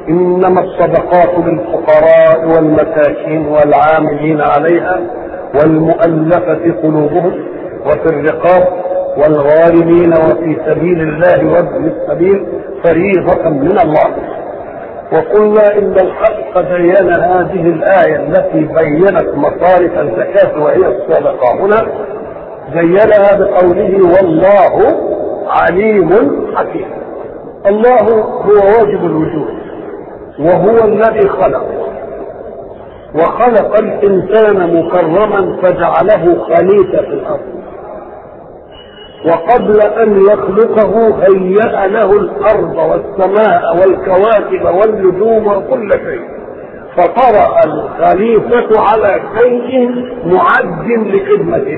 إنما الصدقات للفقراء والمساكين والعاملين عليها والمؤلفة قلوبهم وفي الرقاب والغارمين وفي سبيل الله وابن السبيل فريضة من الله وقلنا إن الحق بين هذه الآية التي بينت مصارف الزكاة وهي الصدقة هنا زينها بقوله والله عليم حكيم الله هو واجب الوجود وهو الذي خلق وخلق الإنسان مكرما فجعله خليفة في الأرض وقبل أن يخلقه هيأ له الأرض والسماء والكواكب والنجوم وكل شيء فطرأ الخليفة على شيء معد لخدمته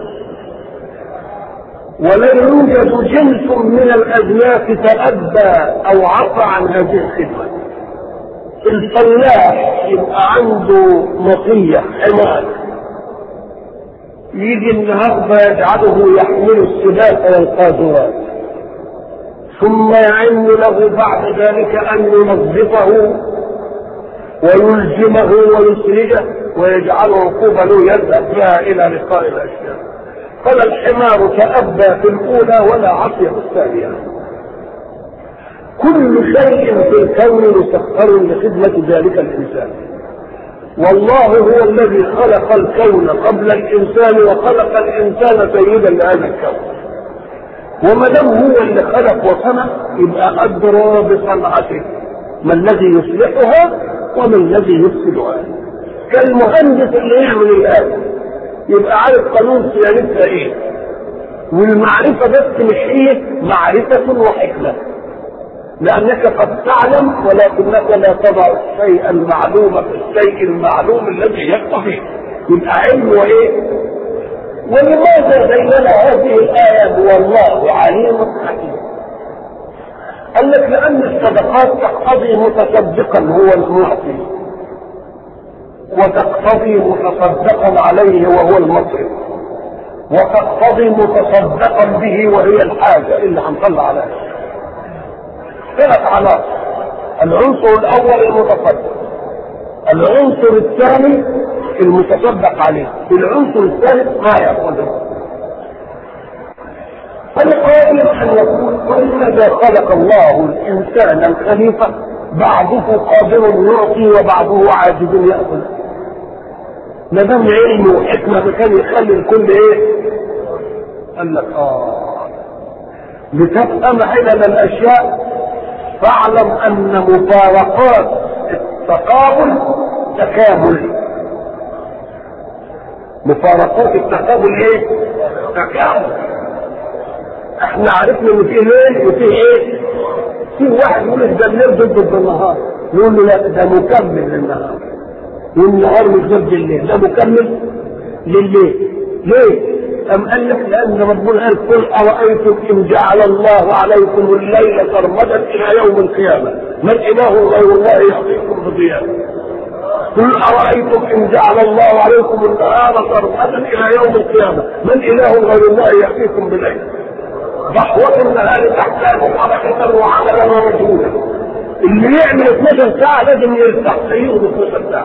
ولن يوجد جنس من الأجناس تأبى أو عصى عن هذه الخدمة الفلاح يبقى عنده مطية حمار يجي النهارده يجعله يحمل السباق والقاذورات ثم يعن له بعد ذلك ان ينظفه ويلزمه ويسرجه ويجعله عقوبة له يذهب بها الى لقاء الاشياء فلا الحمار تأبى في الاولى ولا عصي في الثانية كل شيء في الكون مسخر لخدمة ذلك الانسان والله هو الذي خلق الكون قبل الانسان وخلق الانسان سيدا لهذا الكون وما دام هو اللي خلق وصنع يبقى ادرى بصنعته ما الذي يصلحها وما الذي يفسدها كالمهندس اللي يعمل الاله يبقى عارف قانون صيانتها ايه والمعرفه بس مش هي معرفه وحكمه لأنك قد تعلم ولكنك لا تضع الشيء المعلوم في الشيء المعلوم الذي يقتضي يبقى علم وإيه؟ ولماذا بيننا هذه الآية والله عليم حكيم؟ قال لك لأن الصدقات تقتضي متصدقا هو المعطي وتقتضي متصدقا عليه وهو المصرف وتقتضي متصدقا به وهي الحاجة اللي هنطلع عليها ثلاث عناصر العنصر الاول المتصدق العنصر الثاني المتصدق عليه العنصر الثالث ما ياخذه فالقائل ان يقول ولماذا خلق الله الانسان الخليفه بعضه قادر يعطي وبعضه عاجز ياخذ ما دام علم وحكمه كان يخلي الكل ايه؟ قال لك اه لتفهم علل الاشياء فاعلم ان مفارقات التقابل تكامل مفارقات التقابل ايه تكامل احنا عرفنا ان فيه ليل وفيه ايه في واحد يقول ده الليل ضد النهار يقول له لا ده مكمل للنهار والنهار مش ضد الليل ده مكمل لليل ليه أم قال لك لأن ربنا قال قل أرأيتم إن جعل الله عليكم الليل سرمدا إلى يوم القيامة من إله غير الله يعطيكم بضياء قل أرأيتم إن جعل الله عليكم النهار سرمدا إلى يوم القيامة من إله غير الله يأتيكم بالليل ضحوة النهار تحتاج حركة وعملا ومجهودا اللي يعمل 12 ساعة لازم يرتاح سيئه 12 ساعة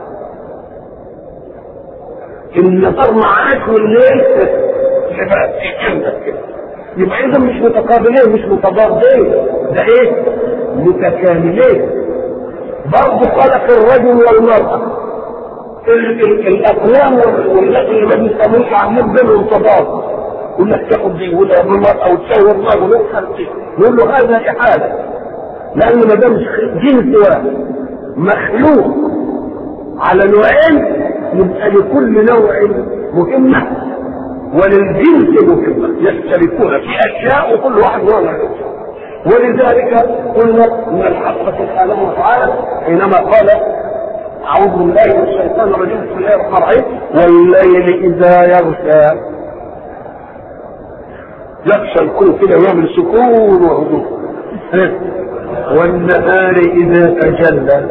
النهار معاك والليل يبقى عندك كده يبقى اذا مش متقابلين مش متضادين ده ايه متكاملين برضه خلق الرجل والمرأة ال- ال- الاقلام والتي اللي ما بيسموش عاملين بينهم تضاد يقول لك تاخد دي ولا بالمرأة وتساوي الرجل وتخلي يقول له هذا إحالة لأن ما دام جنس واحد مخلوق على نوعين يبقى لكل نوع مهمة وللجنس مهمة يختلفون في أشياء وكل واحد نوع ولذلك قلنا ان الحق سبحانه وتعالى حينما قال اعوذ بالله من الشيطان الرجيم بسم الله الرحمن الرحيم والليل اذا يغشى يغشى الكل كده ويعمل سكون وهدوء والنهار اذا تجلى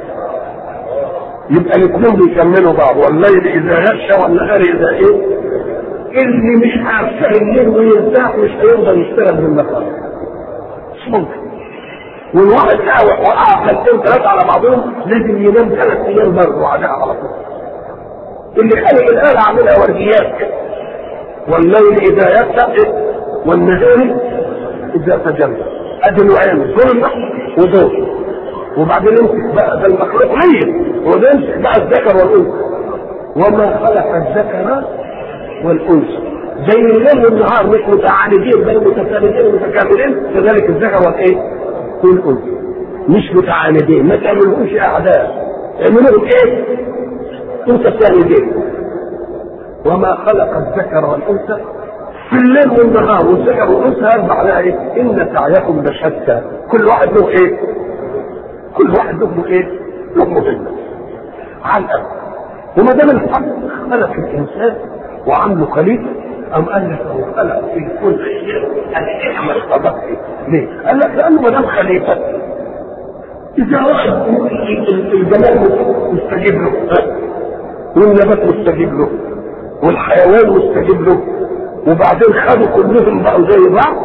يبقى الاثنين بيكملوا بعض والليل اذا يغشى والنهار اذا ايه اللي مش عارف الليل ويرتاح مش هيقدر يشتغل بالنهار مش ممكن والواحد قاوح وقع سنتين ثلاثه على بعضهم لازم ينام ثلاث ايام برضه وبعدها على طول اللي خلق الاله عاملها ورديات كده والليل اذا يسر والنهار اذا تجلى ادي نوعين ظلمه وضوء وبعدين يمسك بقى ده المخلوق ميت وده يمسك بقى الذكر والانثى وما خلق الذكر والانثى زي الليل والنهار مش متعاندين بل متساندين متكاملين كذلك الذكر والايه؟ والانثى مش متعاندين ما تعملوش اعداء اعملوهم ايه؟ متساندين وما خلق الذكر والانثى في الليل والنهار والذكر والانثى يربع على ايه؟ ان سعيكم لشتى كل واحد له ايه؟ كل واحد له ايه؟ له مهمه على الأرض وما دام الحق خلق الانسان وعمله خليفه أم قال لك هو خلق في كل شيء الحكمة الطبيعية ليه؟ قال لك لأنه ما دام خليفة إذا واحد الجمال مستجيب له والنبات مستجيب له والحيوان مستجيب له وبعدين خدوا كلهم بقوا زي بعض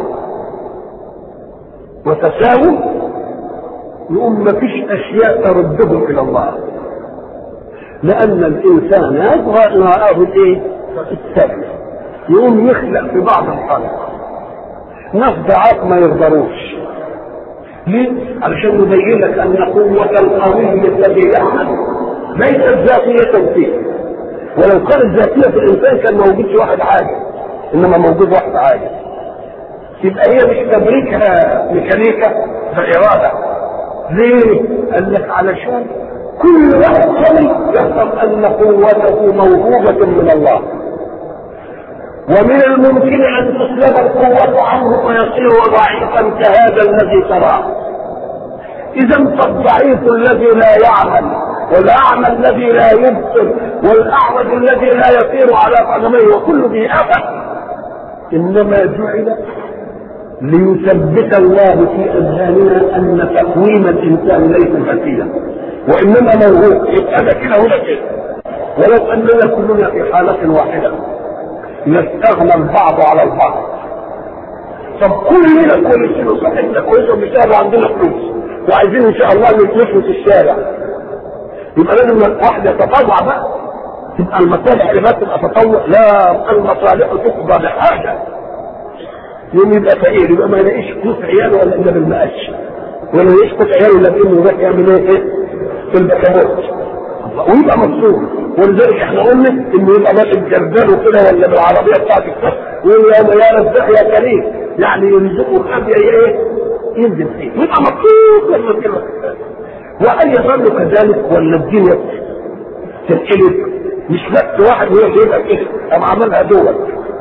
وتساووا يقوم ما فيش اشياء تردهم الى الله لان الانسان يبغى نراه الايه؟ السلم يقوم يخلق في بعض الخلق ناس ضعاف ما يقدروش ليه؟ علشان نبين لك ان قوة القوي الذي يعمل ليست ذاتية فيه ولو كانت ذاتية في الانسان كان موجود واحد عاجز انما موجود واحد عاجز يبقى هي مش تبريكها ميكانيكا بإرادة ليه؟ قال لك علشان كل واحد سوي يفهم ان قوته موهوبة من الله ومن الممكن ان تسلب القوة عنه فيصير ضعيفا كهذا الذي تراه اذا فالضعيف الذي لا يعمل والاعمى الذي لا يبصر والاعوج الذي لا يطير على قدميه وكل ذي افه انما جعل ليثبت الله في اذهاننا ان تقويم الانسان ليس ذاتيا وانما موهوب يبقى ده كده ولا كده ولو اننا كلنا في حاله واحده نستغنى البعض على البعض طب كلنا كويسين وصحتنا كويسه وبيشتغلوا عندنا فلوس وعايزين ان شاء الله نفلس الشارع يبقى لازم الواحد يتطوع بقى تبقى المصالح اللي بس تبقى تطوع لا المصالح تقضى بحاجه يوم يبقى فقير يبقى ما يلاقيش فلوس عياله ولا الا بالمقش ولا يلاقيش قوت عياله الا بانه يروح يعمل ايه في البكابوت ويبقى مبسوط ولذلك احنا قلنا انه يبقى ماشي بجردان وكده ولا بالعربيه بتاعت الكفر ويقول يا يا رزاق يا كريم يعني يرزقه خبيه ايه ينزل فيه ويبقى مبسوط لما كده وهل يظل كذلك ولا الدنيا تنقلب مش بس واحد هو يبقى كده قام عملها دول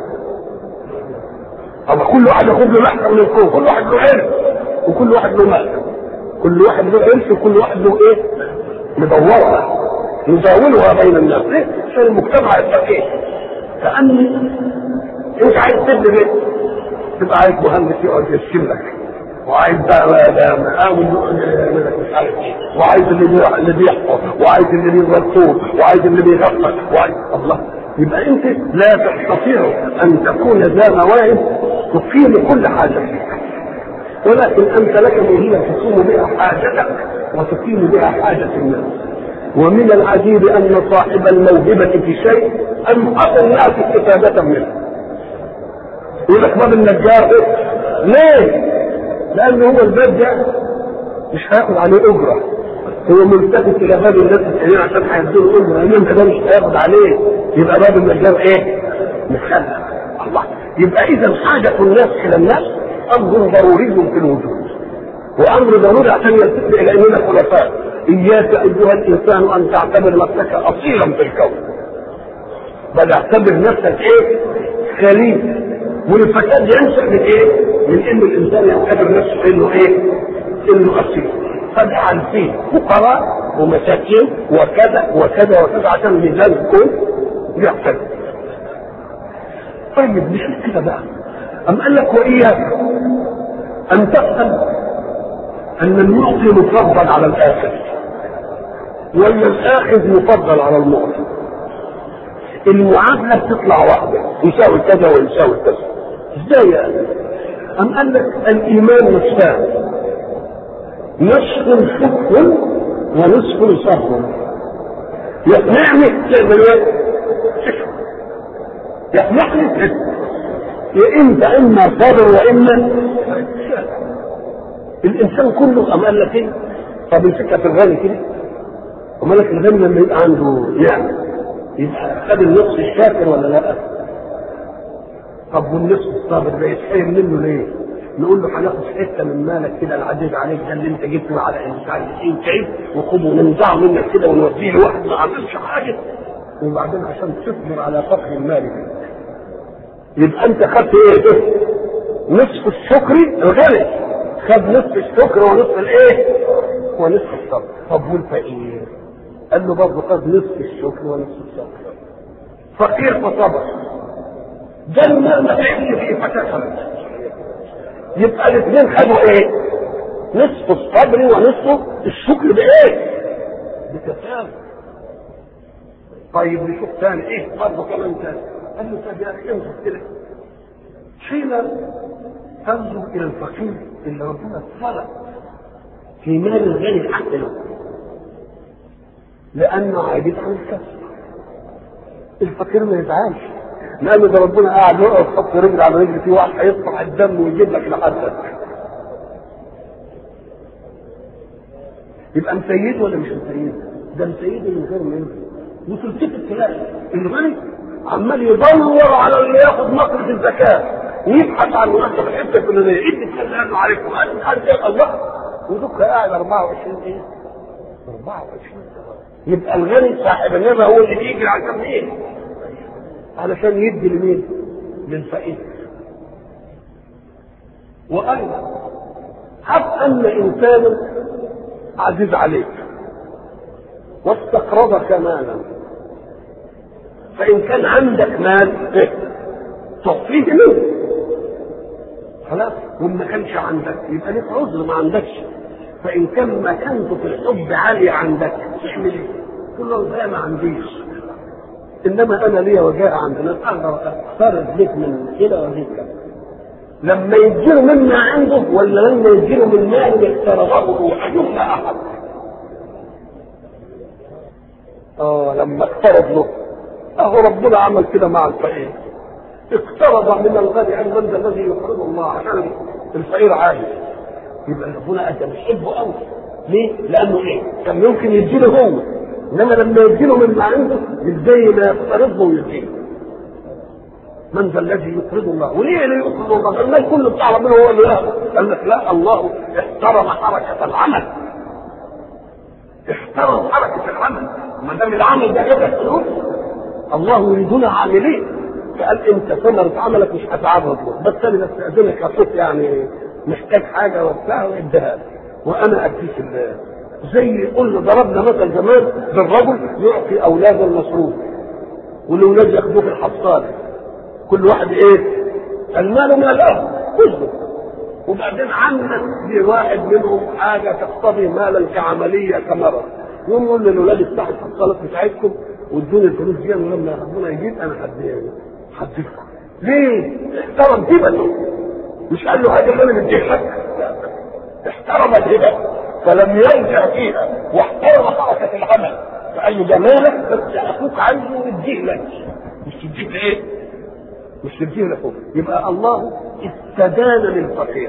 اما كل واحد ياخد له لحظه من الكون كل واحد له عرس وكل واحد له مال كل واحد له عرس وكل واحد له ايه مدورها يزاولها بين الناس ليه؟ عشان المجتمع يبقى ايه؟ كأن انت عايز تبني بيت تبقى عايز مهندس يقعد يرسم لك وعايز بقى مقاول يعمل لك مش عارف ايه وعايز اللي اللي بيحفظ وعايز اللي بيغطوه وعايز اللي بيغفل وعايز الله يبقى انت لا تستطيع ان تكون ذا مواهب تقيم كل حاجه فيك ولكن انت لك موهبه تقوم بها حاجتك وتقيم بها حاجه الناس ومن العجيب ان صاحب الموهبه في شيء انقذ الناس استفاده منه يقول لك باب النجار ليه؟ لانه هو الباب ده مش هياخد عليه اجره هو ملتفت الى باب الناس التانيين عشان هيدوا اجره انت ده مش هياخد عليه يبقى باب النجار ايه؟ مخلع الله يبقى اذا حاجه الناس الى الناس امر ضروري في الوجود وامر ضروري عشان يلتفت الى اننا خلفاء اياك ايها الانسان ان تعتبر نفسك اصيلا في الكون بل اعتبر نفسك ايه؟ خليفه والفساد ينشا من ايه؟ من ان الانسان يعتبر نفسه انه ايه؟ انه اصيل فاجعل فيه فقراء ومساكين وكذا وكذا وكذا عشان ميزان الكون يعتبر طيب نشوف كده بقى أم قال لك وإياك أن تفهم أن المعطي مفضل على الآخر وأن الآخذ مفضل على المعطي المعاملة بتطلع واحدة يساوي كذا ويساوي كذا ازاي يعني؟ أم قال لك الإيمان نفسان نصف شكر ونصف صبر يقنعني تعمل ايه؟ يقنعني يا انت اما صابر واما الانسان كله ام قال لك ايه؟ طب الفكره في الغني كده وما لك الغني لما يبقى عنده نعمه يبقى خد النصف الشاكر ولا لا؟ طب والنصف الصابر ده يتحرم منه ليه؟ نقول له هناخد حته من مالك كده العزيز عليك ده اللي انت جبته على مش عارف ايه تعب وخده وننزعه منك كده ونوديه لواحد ما عملش حاجه وبعدين عشان تصبر على فقر المال ده يبقى انت خدت ايه؟ نصف الشكر الغني خد نصف الشكر ونصف الايه؟ ونصف الصبر طب والفقير؟ قال له برضه خد نصف الشكر ونصف الصبر فقير فصبر ده المال ما تعمل فيه فكسر يبقى الاثنين خدوا ايه؟ نصف الصبر ونصف الشكر بايه؟ بتفاهم طيب نشوف ثاني ايه برضه كمان ثاني قال له طب يا اخي انظر كده حين تنظر الى الفقير اللي ربنا فرق في مال الغني حق له لانه عاجز عن الكسب الفقير ما يزعلش لان ده ربنا قاعد يقف يحط رجل على رجل في واحد هيطلع الدم ويجيب لك لحدك يبقى مسيد ولا مش مسيد؟ ده مسيد من غير ما ينزل وتلتفت تلاقي الغني عمال يدور على اللي ياخد مصرف الزكاه ويبحث عن مناسبة الحته الفلانيه ايه تتكلم عليكم قال الله ودك قاعد 24 ايه؟ 24 يبقى الغني صاحب النبى هو اللي بيجري عشان ايه؟ علشان يدي لمين؟ للفقير وايضا حب ان انسانا عزيز عليك واستقرضك مالا فان كان عندك مال إيه؟ تعطيه منه خلاص وما كانش عندك يبقى لك عذر ما عندكش فان كان مكانته في الحب عالية عندك تعمل ايه؟ تقول له لا ما عنديش انما انا ليا وجاء عند ناس اقدر اقترض لك من كده وهيك لما يديله مما عنده ولا لما يديله من مال اقترضه ايهما احد اه لما اقترض له اهو ربنا عمل كده مع الفقير اقترض من الغني عن من الذي يقرض الله عشان الفقير عايز يبقى ربنا انت بتحبه قوي ليه؟ لانه ايه؟ كان ممكن يديله هو انما لما يديله مما عنده ازاي ما يقترضه ويديله من ذا الذي يقرض الله وليه لا يقرض الله المال كله بتاع ربنا هو اللي ياخذ قال لك لا الله احترم حركه العمل احترم حركه العمل ما دام العمل ده جاب لك فلوس الله يريدنا عاملين فقال انت ثمرة عملك مش هتعرض له بس انا بستاذنك اشوف يعني محتاج حاجه وبتاع واديها وانا اديك الله زي قلنا ضربنا مثل زمان بالرجل يعطي اولاده المصروف والاولاد ياخدوه في الحصاله كل واحد ايه؟ المال مال ابه كله وبعدين عملت لواحد منهم حاجه تقتضي مالا كعمليه كمرض يقوم يقول للاولاد افتحوا الحصالات بتاعتكم وادوني الفلوس دي ولما ربنا يجيب انا هديكم ليه؟ احترم هبته مش قال له هذه انا مديك لك احترم الهبه فلم يرجع فيها واحترم حركه العمل فقال له جمالك بس اخوك عنده يديه لك مش تديه لايه؟ مش تديه لاخوك يبقى الله استدان للفقير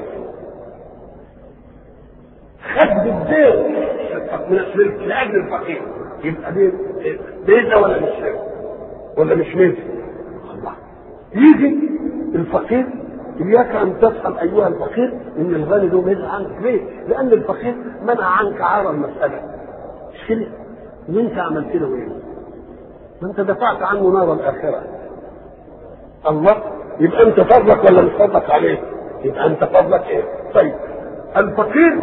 خد بالدين من لاجل الفقير يبقى دي ميزه ولا مش ولا مش ميزه؟ الله يجي الفقير إياك أن تفهم أيها الفقير إن الغني له ميزة عنك ليه؟ لأن الفقير منع عنك عار المسألة مش كده؟ وأنت عملت له إيه؟ ما أنت دفعت عنه نار الآخرة الله يبقى أنت فضلك ولا مش فضلك عليه؟ يبقى أنت فضلك إيه؟ طيب الفقير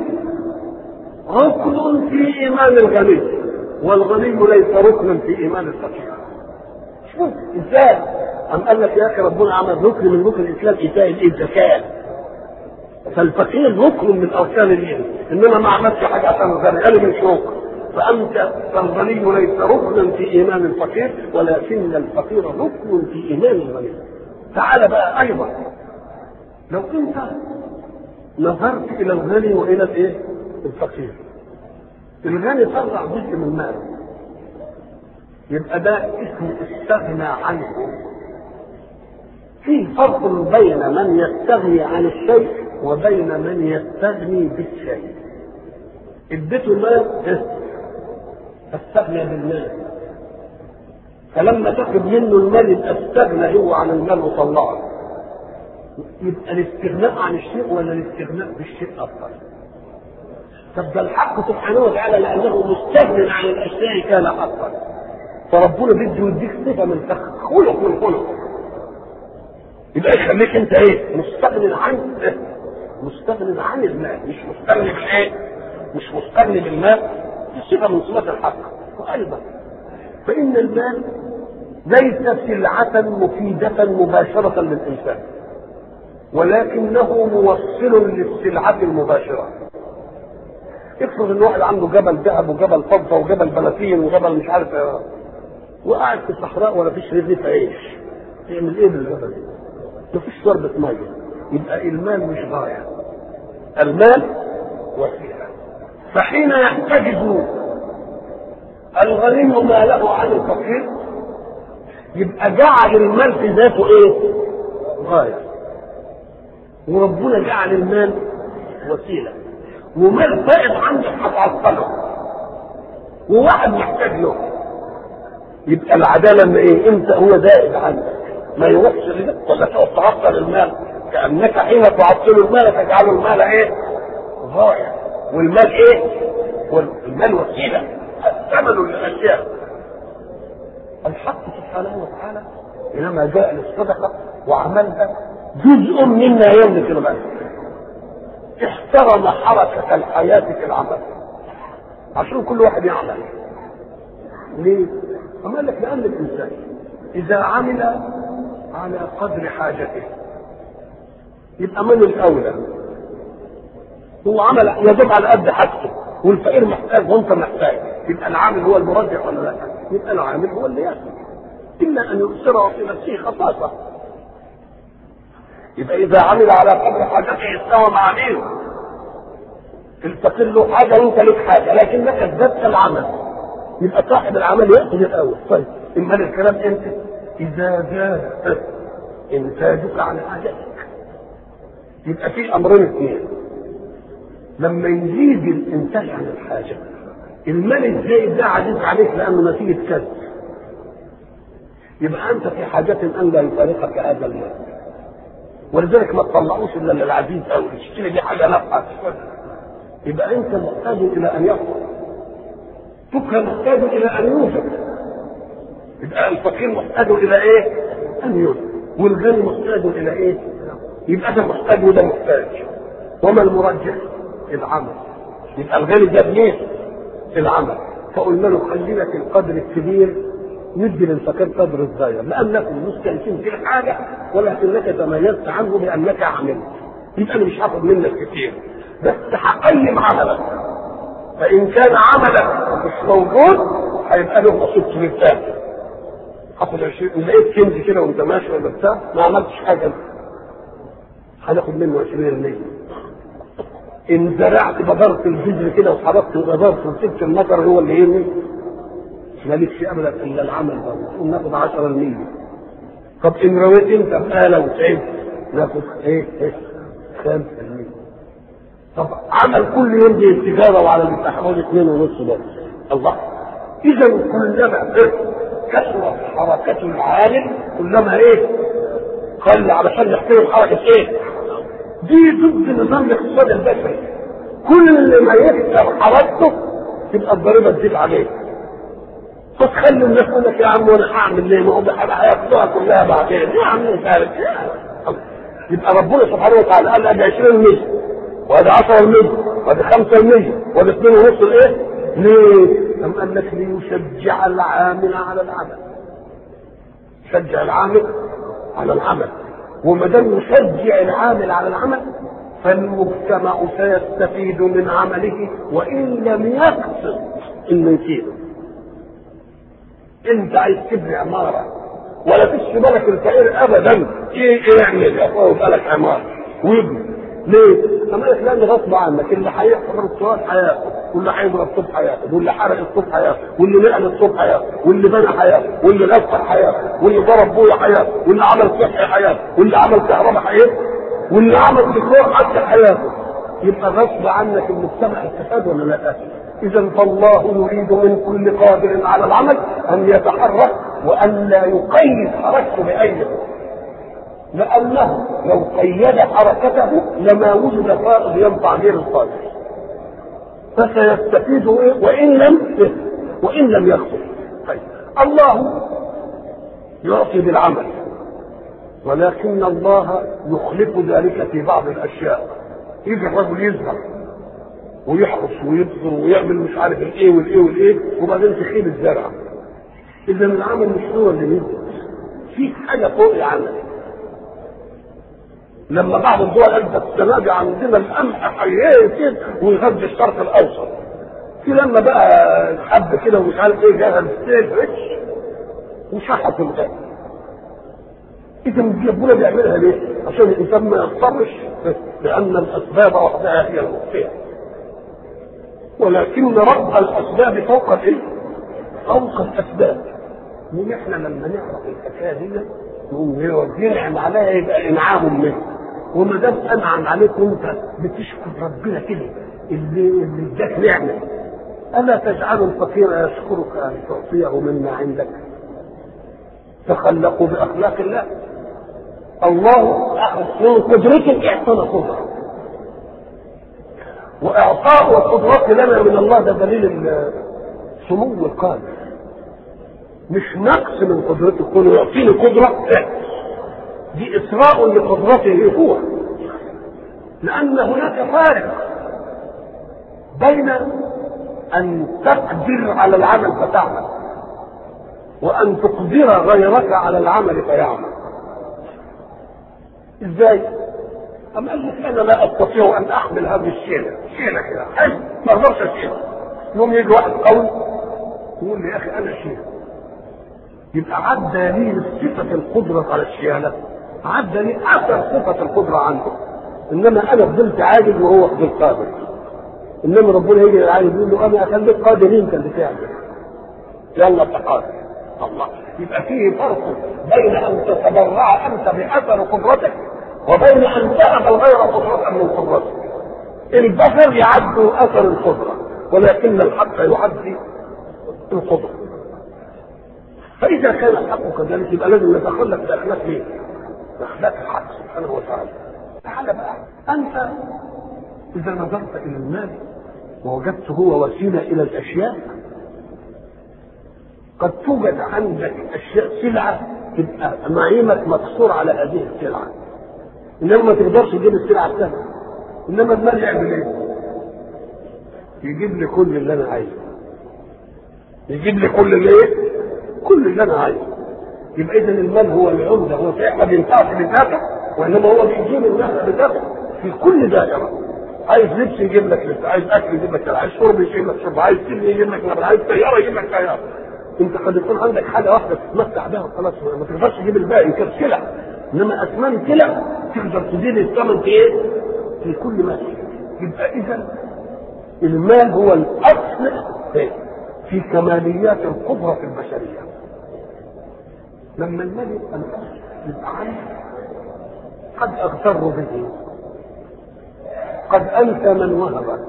ركن في إيمان الغني والغني ليس ركنا في إيمان الفقير شوف إزاي؟ أم قال لك يا أخي ربنا عمل ركن من ركن الإسلام إيتاء الإيه الزكاة فالفقير ركن من أركان الدين إنما ما عملش حاجة عشان الغني قال من شروط فأنت فالغني ليس ركنا في إيمان الفقير ولكن الفقير ركن في إيمان الغني تعال بقى أيضا لو أنت نظرت إلى الغني وإلى الإيه؟ الفقير الغني طلع جزء من ماله يبقى ده اسمه استغنى عنه في فرق بين من يستغني عن الشيء وبين من يستغني بالشيء اديته مال استغنى بالمال فلما تاخد منه المال يبقى استغنى هو عن المال وطلعه يبقى الاستغناء عن الشيء ولا الاستغناء بالشيء افضل طب ده الحق سبحانه وتعالى لانه مستغن عن الاشياء كان حقا فربنا بده يديك صفه من خلق من خلق يبقى يخليك انت ايه مستغن عن مستغن عن المال مش مستغني بالايه مش مستغني بالمال دي صفه من صفات الحق وايضا فان المال ليس سلعه مفيده مباشره للانسان ولكنه موصل للسلعه المباشره افرض ان واحد عنده جبل ذهب وجبل فضه وجبل بلاتين وجبل مش عارف ايه وقاعد في الصحراء ولا فيش رغيف عيش يعمل ايه بالجبل ده؟ مفيش شربة مية يبقى المال مش غاية المال وسيلة فحين يحتجز الغني ماله عن الفقير يبقى جعل المال في ذاته ايه؟ غاية وربنا جعل المال وسيلة ومال فائض عندك هتعطله وواحد محتاج له يبقى العدالة ان ايه؟ انت هو زائد عنك ما يروحش لده ولا تقعد تعطل المال كانك حين تعطل المال تجعل المال ايه؟ ضائع والمال ايه؟ والمال وسيله ثمن للاشياء الحق سبحانه وتعالى حينما جاء للصدقه وعملها جزء مما يملك المال احترم حركه الحياه في العمل عشان كل واحد يعمل ليه؟ قال لك لان الانسان اذا عمل على قدر حاجته يبقى من الاولى هو عمل يجب على قد حاجته والفقير محتاج وانت محتاج يبقى العامل هو المرجح ولا لا؟ يبقى العامل هو اللي ياخذ الا ان يؤثره في نفسه خصاصه يبقى اذا عمل على قدر حاجته استوى مع مين؟ الفقير له حاجه وانت لك حاجه لكنك ازددت العمل يبقى صاحب العمل ياخذ الاول طيب امال الكلام امتى؟ إذا زاد إنتاجك عن حاجتك يبقى في أمرين اثنين لما يزيد الإنتاج عن الحاجة المال الزائد ده عزيز عليك لأنه نتيجة كذب يبقى أنت في حاجة أن لا يفارقك هذا المال ولذلك ما تطلعوش إلا للعزيز أو تشتري دي حاجة نفعة يبقى أنت محتاج إلى أن يقوى تبقى محتاج إلى أن يوجد يبقى الفقير محتاج الى ايه؟ ان يوجد والغني محتاج الى ايه؟ يبقى ده محتاج وده محتاج وما المرجح؟ العمل يبقى الغني جاب ليه؟ العمل فقلنا له خلينا في القدر الكبير ندي للفقير قدر الصغير لانكم مختلفين في الحاجه ولكنك تميزت عنه بانك عملت يبقى انا مش هاخد منك كتير بس هقيم عملك فان كان عملك مش موجود هيبقى له نصيب كبير تاني حصل 20 لقيت كنز كده وانت ماشي ولا بتاع ما عملتش حاجه هناخد منه 20% ان زرعت بذرت البذر كده وحرقت وبذرت وسبت المطر هو اللي يرمي مالكش ابدا الا العمل برضه ناخد 10% طب ان رويت انت بآلة وتعبت ناخد ايه ايه 5% طب عمل كل يوم دي التجاره وعلى التحول اثنين ونص بس الله اذا كلما كثرت حركة العالم كلما ايه قل علشان يحترم حركة ايه دي ضد نظام الاقتصاد البشري كل ما يكثر حركته تبقى الضريبة تزيد عليه فتخلي الناس تقول لك يا عم وانا هعمل ليه ما هو هياخدوها كلها بعدين يا عم انت عارف يبقى ربنا سبحانه وتعالى قال ادي 20 مليون وادي 10 مليون وادي 5 مليون وادي 2 ونص الايه؟ ليه؟ أم قال لك ليشجع العامل على العمل شجع العامل على العمل وما دام يشجع العامل على العمل فالمجتمع سيستفيد من عمله وان لم يقصد انه يفيده انت عايز تبني عماره ولا فيش في بالك الفقير ابدا ايه ايه يعمل يا اخويا بالك عماره ويبني ليه؟ اما قالت لان غصب عنك اللي هيحفر التراب هياخد واللي هيضرب الطوب هياخد واللي حرق الطوب هياخد واللي نقل الطوب هياخد واللي بنى هياخد واللي غفر هياخد واللي ضرب بويا هياخد واللي عمل صحي هياخد واللي عمل كهرباء هياخد واللي عمل ديكور حتى هياخد يبقى غصب عنك المجتمع استفاد ولا لا؟ اذا فالله يريد من كل قادر على العمل ان يتحرك وان لا يقيد حركته باي لانه لو قيد حركته لما وجد قائد ينفع غير القادر فسيستفيد إيه؟ وان لم وان لم يخطر طيب الله يعطي بالعمل ولكن الله يخلف ذلك في بعض الاشياء يجي الرجل يزرع ويحرس ويبذر ويعمل مش عارف الايه والايه والايه وبعدين تخيل الزرع اذا العمل مش هو اللي يبذر في حاجه فوق العمل لما بعض الدول قالت السنه عندنا القمح هيئتين ويغذي الشرق الاوسط في لما بقى حب كده ومش عارف ايه جاها الستيل ريتش وشحط الغاز اذا ربنا بيعملها ليه؟ عشان الانسان ما يضطرش لان الاسباب وحدها هي المخفيه ولكن رب الاسباب فوق الايه؟ فوق الاسباب ونحن لما نعرف الحكايه دي نقوم ينعم عليها يبقى انعام منه وما دام انعم عليك وانت بتشكر ربنا كده اللي اللي اداك نعمه الا تجعل الفقير يشكرك ان تعطيه مما عندك تخلقوا باخلاق الله الله من قدرته اعطانا قدره واعطاء القدرات لنا من الله ده دليل سمو القادر مش نقص من قدرته كونه يعطيني قدره لا دي اسراء لقدرته هو لان هناك فارق بين ان تقدر على العمل فتعمل وان تقدر غيرك على العمل فيعمل ازاي أم قال لك أنا لا أستطيع أن أحمل هذه الشيلة شيلة كده حي ما أقدرش أشيلها يوم يجي واحد قوي يقول لي يا أخي أنا شيلة يبقى عدى لي صفة القدرة على الشيالة عدى لي أثر صفة القدرة عنده إنما أنا فضلت عاجز وهو فضل قادر إنما ربنا يجي العاجز يقول له أنا أخليك قادر أنت اللي تعمل يلا أنت قادر الله يبقى فيه فرق بين أن تتبرع أنت بأثر قدرتك وبين ان تأخذ الغير قدرة من قدرته البشر يعدوا اثر القدرة ولكن الحق يعدي القدرة فإذا كان الحق كذلك يبقى لازم نتخلق بأخلاق مين؟ بأخلاق الحق سبحانه وتعالى. تعال بقى أنت إذا نظرت إلى المال ووجدته هو وسيلة إلى الأشياء قد توجد عندك أشياء سلعة تبقى معيمك مقصور على هذه السلعة انما ما تقدرش تجيب السلعه الثانيه انما المال يعمل ايه؟ يجيب لي كل اللي انا عايزه يجيب لي كل اللي ايه؟ كل اللي انا عايزه يبقى اذا المال هو العمده هو صحيح ما بينفعش بذاته وانما هو بيجيب النفع بذاته في كل دائره عايز لبس يجيب لك لبس عايز اكل يجيب لك عايز شرب يجيب لك شرب عايز سن يجيب لك نبل عايز طياره يجيب لك طياره انت قد يكون عندك حاجه واحده تتمتع بها وخلاص ما تقدرش تجيب الباقي كسلع انما اثمان كلى تقدر تزيد الثمن في ايه؟ في كل ما يبقى اذا المال هو الاصل في كماليات القدره في البشريه لما المال يبقى الاصل يبقى عندك قد اغتر به قد انسى من وهب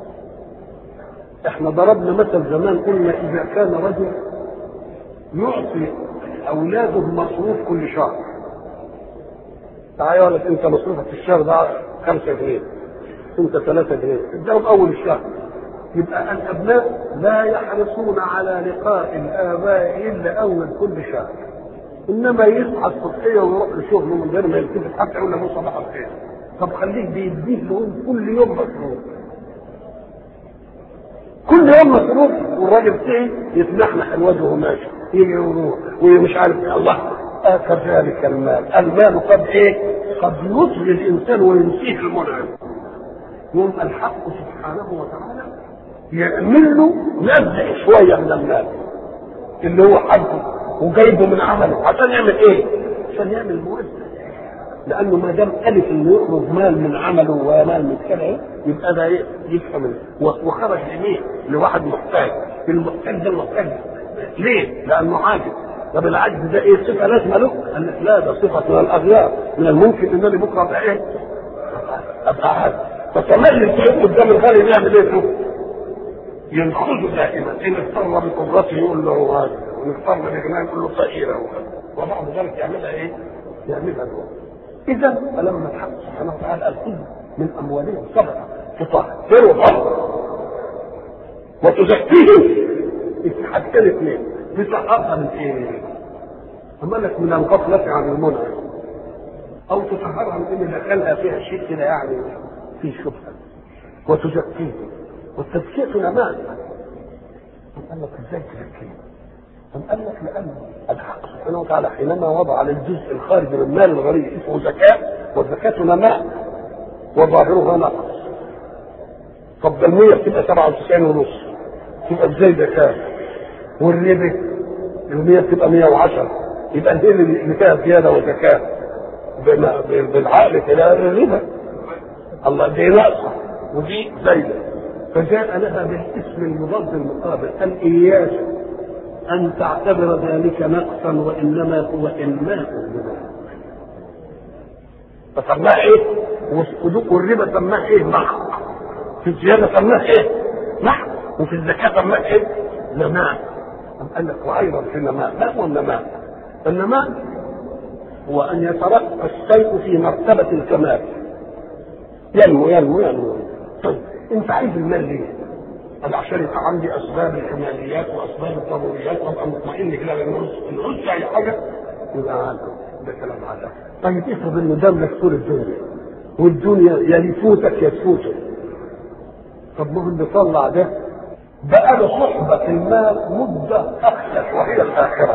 احنا ضربنا مثل زمان قلنا اذا كان رجل يعطي اولاده مصروف كل شهر تعالى يقول لك انت مصروفك في الشهر ده 5 جنيه انت 3 جنيه اداهم اول الشهر يبقى الابناء لا يحرصون على لقاء الاباء الا اول كل شهر انما يصحى الصبحيه ويروح لشغله من غير ما يلتفت حتى يقول له صباح الخير طب خليك بيديه لهم كل يوم مصروف كل يوم مصروف والراجل بتاعي يتنحنح الوجه وماشي يجي ويروح ومش عارف ايه الله آه كذلك المال المال قد ايه قد يطغي الانسان وينسيه المنعم يوم الحق سبحانه وتعالى يعمل له نزع شويه من المال اللي هو حبه وجايبه من عمله عشان يعمل ايه؟ عشان يعمل موازنه لانه ما دام الف انه يخرج مال من عمله ومال من كده يبقى ده ايه يفهم وخرج لمين؟ لواحد محتاج المحتاج ده محتاج ليه؟ لانه عاجز طب العجز ده ايه صفه لازمه له؟ قال لك لا ده صفه من الاغيار من الممكن انني بكره ابقى ايه؟ ابقى عاجز فتملي تقف قدام الغني يعمل ايه؟ ينخذه دائما ان اضطر بقدرته يقول له هذا وان اضطر بغناه يقول له فقيره وبعد ذلك يعملها ايه؟ يعملها هو اذا فلما الحق سبحانه وتعالى قال خذ من اموالهم صدقه تطهرهم وتزكيهم حاجتين اثنين تطهرها من ايه؟ اما لك من الغفله عن المنعم او تطهرها من ان دخلها فيها شيء كده يعني في شبهه وتزكيه والتزكيه نماذج قال لك ازاي تزكيه؟ أم قال لك لأن الحق سبحانه وتعالى حينما وضع للجزء الخارجي من المال الغني اسمه زكاة والزكاة نماء وظاهرها نقص طب ده المية بتبقى 97 ونص تبقى ازاي زكاة والربا المية بتبقى 110 يبقى ايه اللي فيها زيادة وزكاة بالعقل كده الربا الله دي ناقصة ودي زايدة فجاء لها بالاسم المضاد المقابل قال إياك أن تعتبر ذلك نقصا وإنما هو إنماء فسماها إيه؟ والربا سماها إيه؟ محق في الزيادة سماها إيه؟ محق وفي الزكاة سماها إيه؟ نماء قال لك وأيضا في النماء ما هو النماء؟ النماء هو أن يترقى الشيء في مرتبة الكمال ينمو ينمو ينمو طيب أنت عايز المال ليه؟ انا عشان يبقى عندي اسباب الكماليات واسباب الضروريات وابقى مطمئن كده لان النص اي حاجه يبقى عندي ده كلام عادة طيب افرض انه داملك طول الدنيا والدنيا يا يفوتك يا تفوتك طب ما هو اللي طلع ده بقى له صحبة المال مدة أكثر وهي الآخرة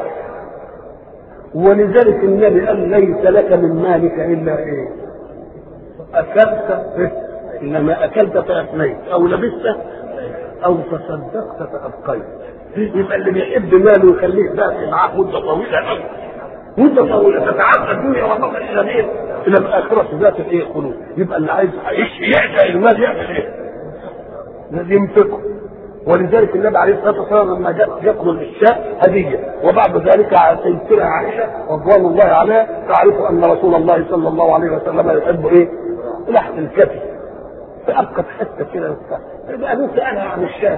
ولذلك النبي قال ليس لك من مالك إلا إيه؟ أكلت إنما أكلت فأفنيت أو لبست او تصدقت فابقيت يبقى اللي بيحب ماله يخليه باقي معاه مده طويله قوي مده طويله تتعدى الدنيا وتصل الى مين؟ الى الاخره ذات الايه القلوب يبقى اللي عايز يعشى المال يعمل ايه؟ لازم ينفقه ولذلك النبي عليه الصلاه والسلام لما جاء يقبل الشاء هديه وبعد ذلك سيدتنا عائشه رضوان الله عليها تعرف ان رسول الله صلى الله عليه وسلم يحب ايه؟ لحم الكتف فابقت حته كده وبتاع ابوك سالها عن الشاه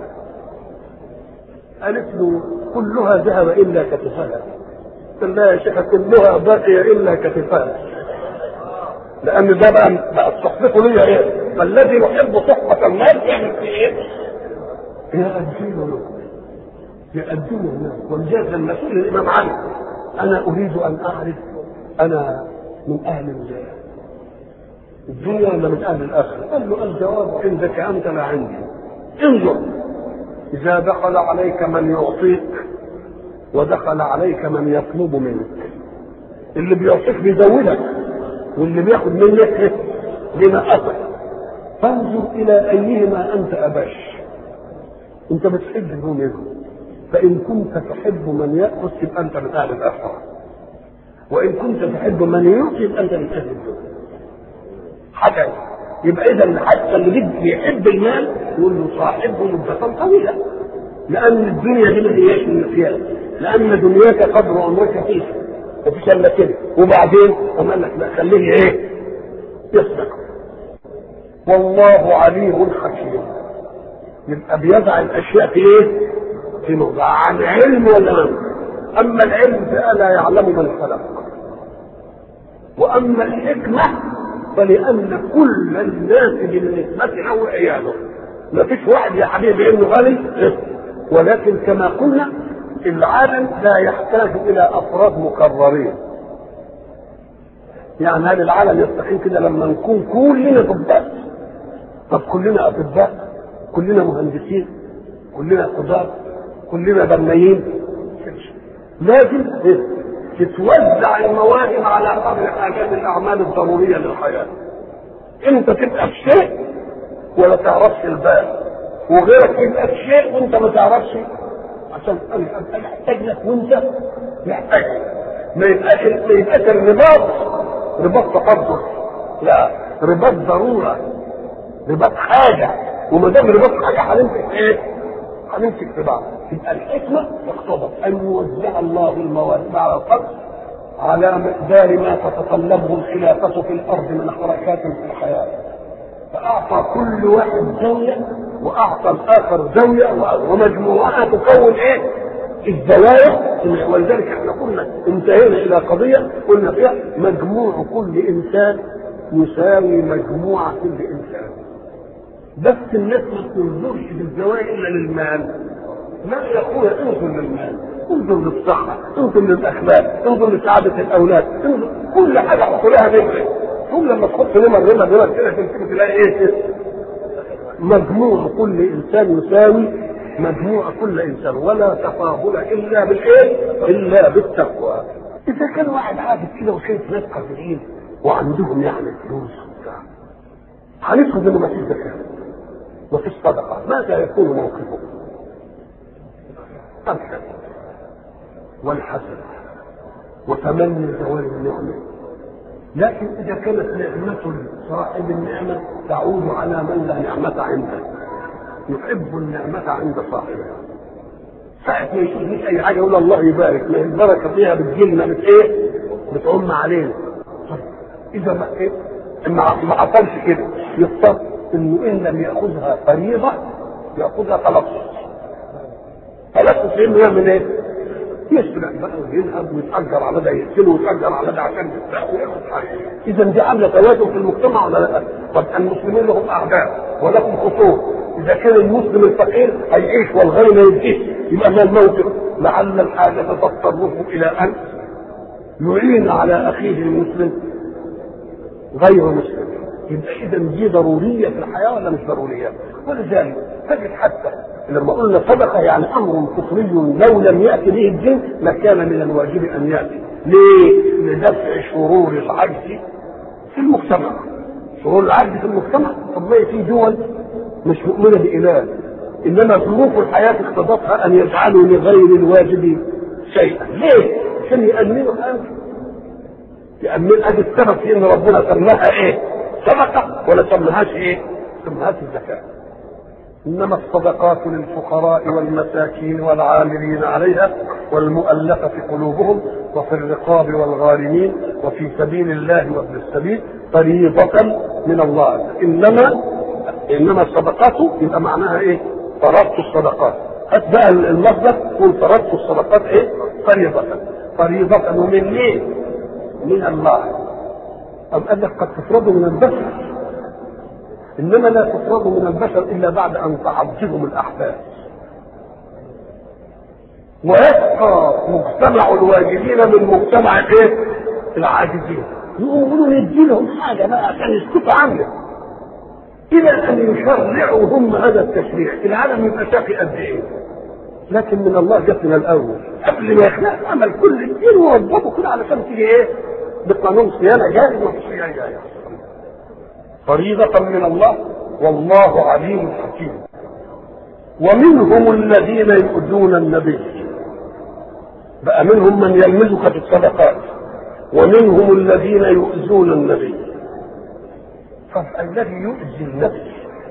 قالت له كلها ذهب الا كتفها قال لها يا شيخه كلها بقي الا كتفها لان ده بقى بقى صحبته ليا ايه فالذي يحب صحبه الناس يعمل في ايه؟ يأديله له يأديله له ولذلك لما سئل الامام علي انا اريد ان اعرف انا من اهل الجنه الدنيا ولا من اهل الاخره؟ قال له الجواب عندك انت لا عندي. انظر اذا دخل عليك من يعطيك ودخل عليك من يطلب منك. اللي بيعطيك بيزودك واللي بياخد منك لما اتى. فانظر الى ايهما انت ابش. انت بتحب منه فان كنت تحب من ياخذ يبقى انت من اهل الاخره. وان كنت تحب من يعطي يبقى انت من اهل الدنيا. حاجه يبقى اذا حتى اللي بيحب المال يقول له صاحبه مدة طويلة لأن الدنيا دي ما هياش من القياس لأن دنياك قدر عمرك فيه مفيش إلا كده وبعدين قام قال لك لا خليه إيه؟ يصدق والله عليم حكيم يبقى بيضع الأشياء في إيه؟ في موضع عن علم ولا لا؟ أما العلم فألا يعلم من خلق وأما الحكمة فلأن كل الناس بالنسبة له عياله ما فيش واحد يا حبيبي انه غني ولكن كما قلنا العالم لا يحتاج الى افراد مكررين يعني هل العالم يستقيم كده لما نكون كلنا طباء طب كلنا اطباء كلنا مهندسين كلنا قضاة كلنا بنايين لازم تتوزع المواهب على قدر حاجات الاعمال الضروريه للحياه انت تبقى في شيء ولا تعرفش الباقي وغيرك يبقى في شيء وانت ما تعرفش عشان محتاج لك وانت محتاج ما يبقاش ما يبقاش الرباط رباط تفضل لا رباط ضروره رباط حاجه وما دام رباط حاجه هنمسك ايه؟ هنمسك في بعض يبقى الحكمه تقتضى ان يوزع الله المواد على الخلق على مقدار ما تتطلبه الخلافه في الارض من حركات في الحياه فاعطى كل واحد زاويه واعطى الاخر زاويه ومجموعها تكون ايه؟ الزوايا ولذلك احنا قلنا انتهينا الى قضيه قلنا فيها مجموع كل انسان يساوي مجموع كل انسان بس الناس ما تنظرش بالزوايا الا للمال لا يا اخويا انظر للمال انظر للصحه انظر للاخلاق انظر لسعاده الاولاد انظر كل حاجه حط لها نمره ثم لما تحط نمر نمر نمر كده تمسك تلاقي ايه مجموع كل انسان يساوي مجموع كل انسان ولا تفاضل الا بالايه؟ الا بالتقوى. اذا كان واحد عابد كده وشايف ناس قادرين وعندهم يعني فلوس وبتاع هنفرض انه ما فيش زكاه وفي صدقه ماذا يكون موقفه؟ الحسد والحسد وتمني زوال النعمه لكن اذا كانت نعمه صاحب النعمه تعود على من لا نعمه عنده يحب النعمة عند صاحبها ساعة ما يشوف أي حاجة يقول الله يبارك ما البركة فيها بتجيلنا بت إيه؟ بتعم علينا طب إذا ما إيه؟ ما ما حصلش كده يضطر إنه إن لم يأخذها فريضة يأخذها تلصص تلصص إنه يعمل إيه؟ يسرق بقى ويذهب ويتأجر على ده يقتله ويتأجر على ده عشان يسرق وياخد حاجة إذا دي عاملة توازن في المجتمع ولا لا؟ طب المسلمين لهم أعداء ولهم خصوم اذا كان المسلم الفقير هيعيش والغني ما يبقيش يبقى ما الموقف لعل الحاجه تضطره الى ان يعين على اخيه المسلم غير مسلم يبقى اذا دي ضروريه في الحياه ولا مش ضروريه؟ ولذلك تجد حتى لما قلنا صدقه يعني امر فطري لو لم ياتي به الدين لكان من الواجب ان ياتي. ليه؟ لدفع شرور العجز في المجتمع. شرور العجز في المجتمع طب ما في دول مش مؤمنه باله انما ظروف الحياه اقتضتها ان يجعلوا لغير الواجب شيئا ليه؟ عشان يامنوا حاجه يامن ادي السبب في ان ربنا سماها ايه؟ صدقه ولا سماهاش ايه؟ سماهاش الزكاه انما الصدقات للفقراء والمساكين والعاملين عليها والمؤلفه قلوبهم وفي الرقاب والغارمين وفي سبيل الله وابن السبيل فريضه من الله انما انما الصدقات يبقى معناها ايه؟ فرضت الصدقات هات بقى المصدر قول فرضت الصدقات ايه؟ فريضة فريضة ومن مين؟ من الله أم قال لك قد تفرض من البشر إنما لا تفرض من البشر إلا بعد أن تعظهم الأحداث ويبقى مجتمع الواجبين من مجتمع ايه؟ العاجزين يقولوا ندي لهم حاجه بقى عشان يسكتوا عنك الى ان يشرعوا هم هذا التشريع العالم يبقى شقي قد ايه لكن من الله جت من الاول قبل ما يخلق عمل كل الدين ووظفه كده علشان تيجي ايه بقانون صيانه جاهز وفي صيانه جاهز فريضة من الله والله عليم حكيم ومنهم الذين يؤذون النبي بقى منهم من يلمزك في الصدقات ومنهم الذين يؤذون النبي طب الذي يؤذي النبي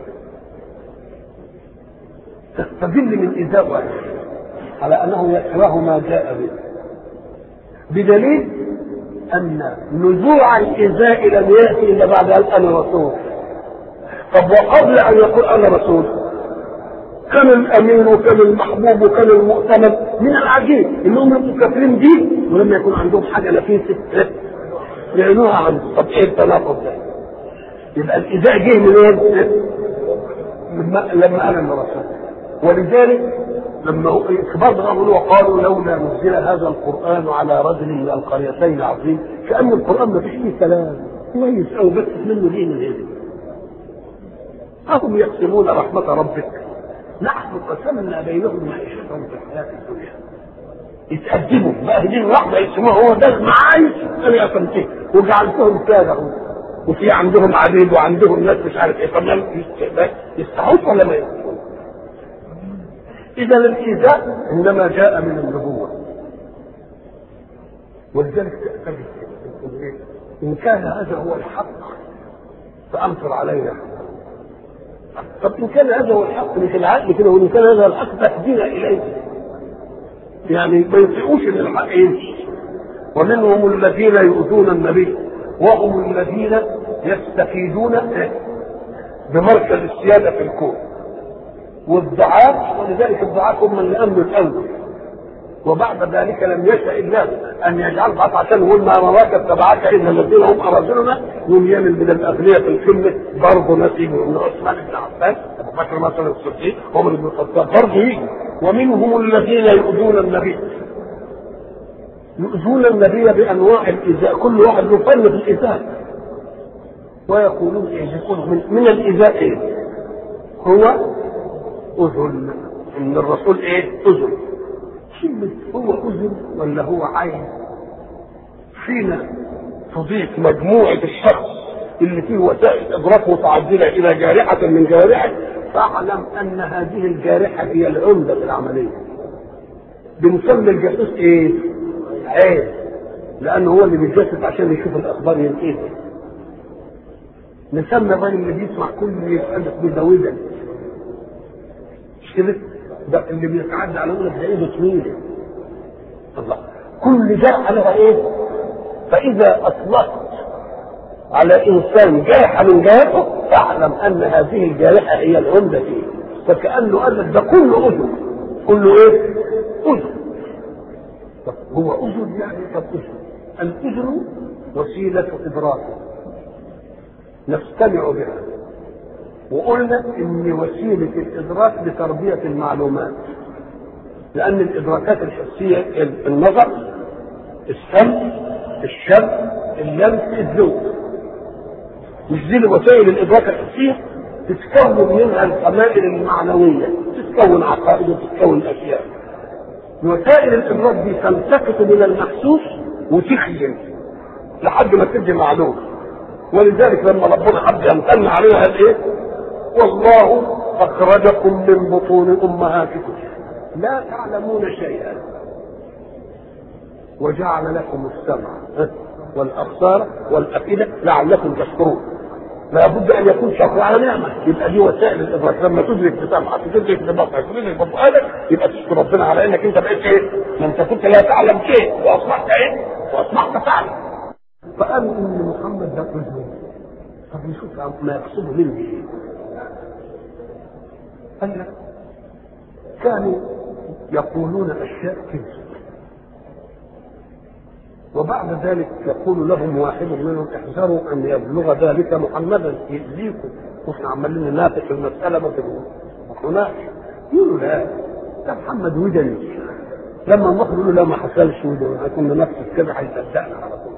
تستدل من إيذاء واحد على أنه يكره ما جاء به بدليل أن نزوع الإيذاء لم يأتي إلا بعد أن أنا رسول طب وقبل أن يقول أنا رسول كان الأمين وكان المحبوب وكان المؤتمن من العجيب إنهم يبقوا كافرين بيه ولما يكون عندهم حاجة نفيسة يعينوها عنه طب إيه التناقض ده؟ يبقى الإيذاء جه منين؟ لما لما أنا الرسول ولذلك لما كبار قالوا وقالوا لولا نزل هذا القران على رجل من القريتين عظيم كان القران ما فيش فيه كلام كويس او بس منه ليه من هذه اهم يقسمون رحمه ربك نحن قسمنا بينهم معيشتهم في الحياه الدنيا يتقدموا بقى دي الرحمه يقسموها هو ده معايش انا قسمته وجعلتهم ساده وفي عندهم عبيد وعندهم ناس مش عارف ايه طب يستحوش ولا ما يستحوش إذا الإيذاء إنما جاء من النبوة ولذلك تجد إن إن كان هذا هو الحق فأمطر علينا طب إن كان هذا هو الحق مش العقل كده وإن كان هذا الحق فاهدنا إليه يعني ما يطيقوش إن الحق يمشي ومنهم الذين يؤذون النبي وهم الذين يستفيدون بمركز السيادة في الكون والضعاف ولذلك الضعاف هم اللي امنوا الاول وبعد ذلك لم يشاء الله ان يجعل ضعف عشان يقول ما مراك اتبعك الا الذين هم اراذلنا يوم يعمل من الاغنياء في القمه برضه نسيب بن عثمان بن عفان ابو بكر مثلا الصديق عمر بن الخطاب برضه يجي ومنهم الذين يؤذون النبي يؤذون النبي بانواع الايذاء كل واحد يفن في الايذاء ويقولون يقولون من, من الايذاء ايه؟ هو اذن ان الرسول ايه؟ اذن كلمة هو اذن ولا هو عين؟ حين تضيف مجموعة الشخص اللي فيه وسائل ادراك متعددة الى جارحة من جوارحه فاعلم ان هذه الجارحة هي العمدة في العملية. بنسمي الجاسوس ايه؟ عين لانه هو اللي بيتجسس عشان يشوف الاخبار ينقذها. نسمي الراجل اللي بيسمع كل اللي يتحدث بزاوية مش كده؟ ده اللي بيتعدى على اولى ده ايده طويله الله كل ده عليها ايه؟ فاذا اطلقت على انسان جارحه من جهته فاعلم ان هذه الجارحه هي العمده فيه فكانه قال لك ده كله اذن كله ايه؟ اذن طب هو اذن يعني طب اذن الاذن وسيله ادراك نستمع بها وقلنا ان وسيله الادراك لتربيه المعلومات لان الادراكات الحسيه النظر السمع الشم اللمس الذوق مش دي وسائل الادراك الحسيه تتكون منها القمائل المعنويه تتكون عقائد وتتكون اشياء وسائل الادراك دي تلتقط من المحسوس وتخزن لحد ما تدي معلومه ولذلك لما ربنا حب يمتن عليها قال ايه؟ والله اخرجكم من بطون امهاتكم لا تعلمون شيئا وجعل لكم السمع والابصار والافئده لعلكم تشكرون لا بد ان يكون شكر على نعمه يبقى دي وسائل الادراك لما تدرك بسمعك تدرك ببصرك تدرك بفؤادك يبقى تشكر ربنا على انك انت بقيت ايه؟ ما انت كنت لا تعلم شيء واصبحت ايه؟ واصبحت تعلم فقالوا ان محمد ده اذن طب نشوف ما يقصده منه ايه قال لك كانوا يقولون اشياء كذب وبعد ذلك يقول لهم واحد منهم احذروا ان يبلغ ذلك محمدا يؤذيكم واحنا عمالين ننافق المساله ما تبقوش يقولوا لا ده محمد ودني لما نروح نقول لا ما حصلش ودني هيكون نفس كده هيصدقنا على طول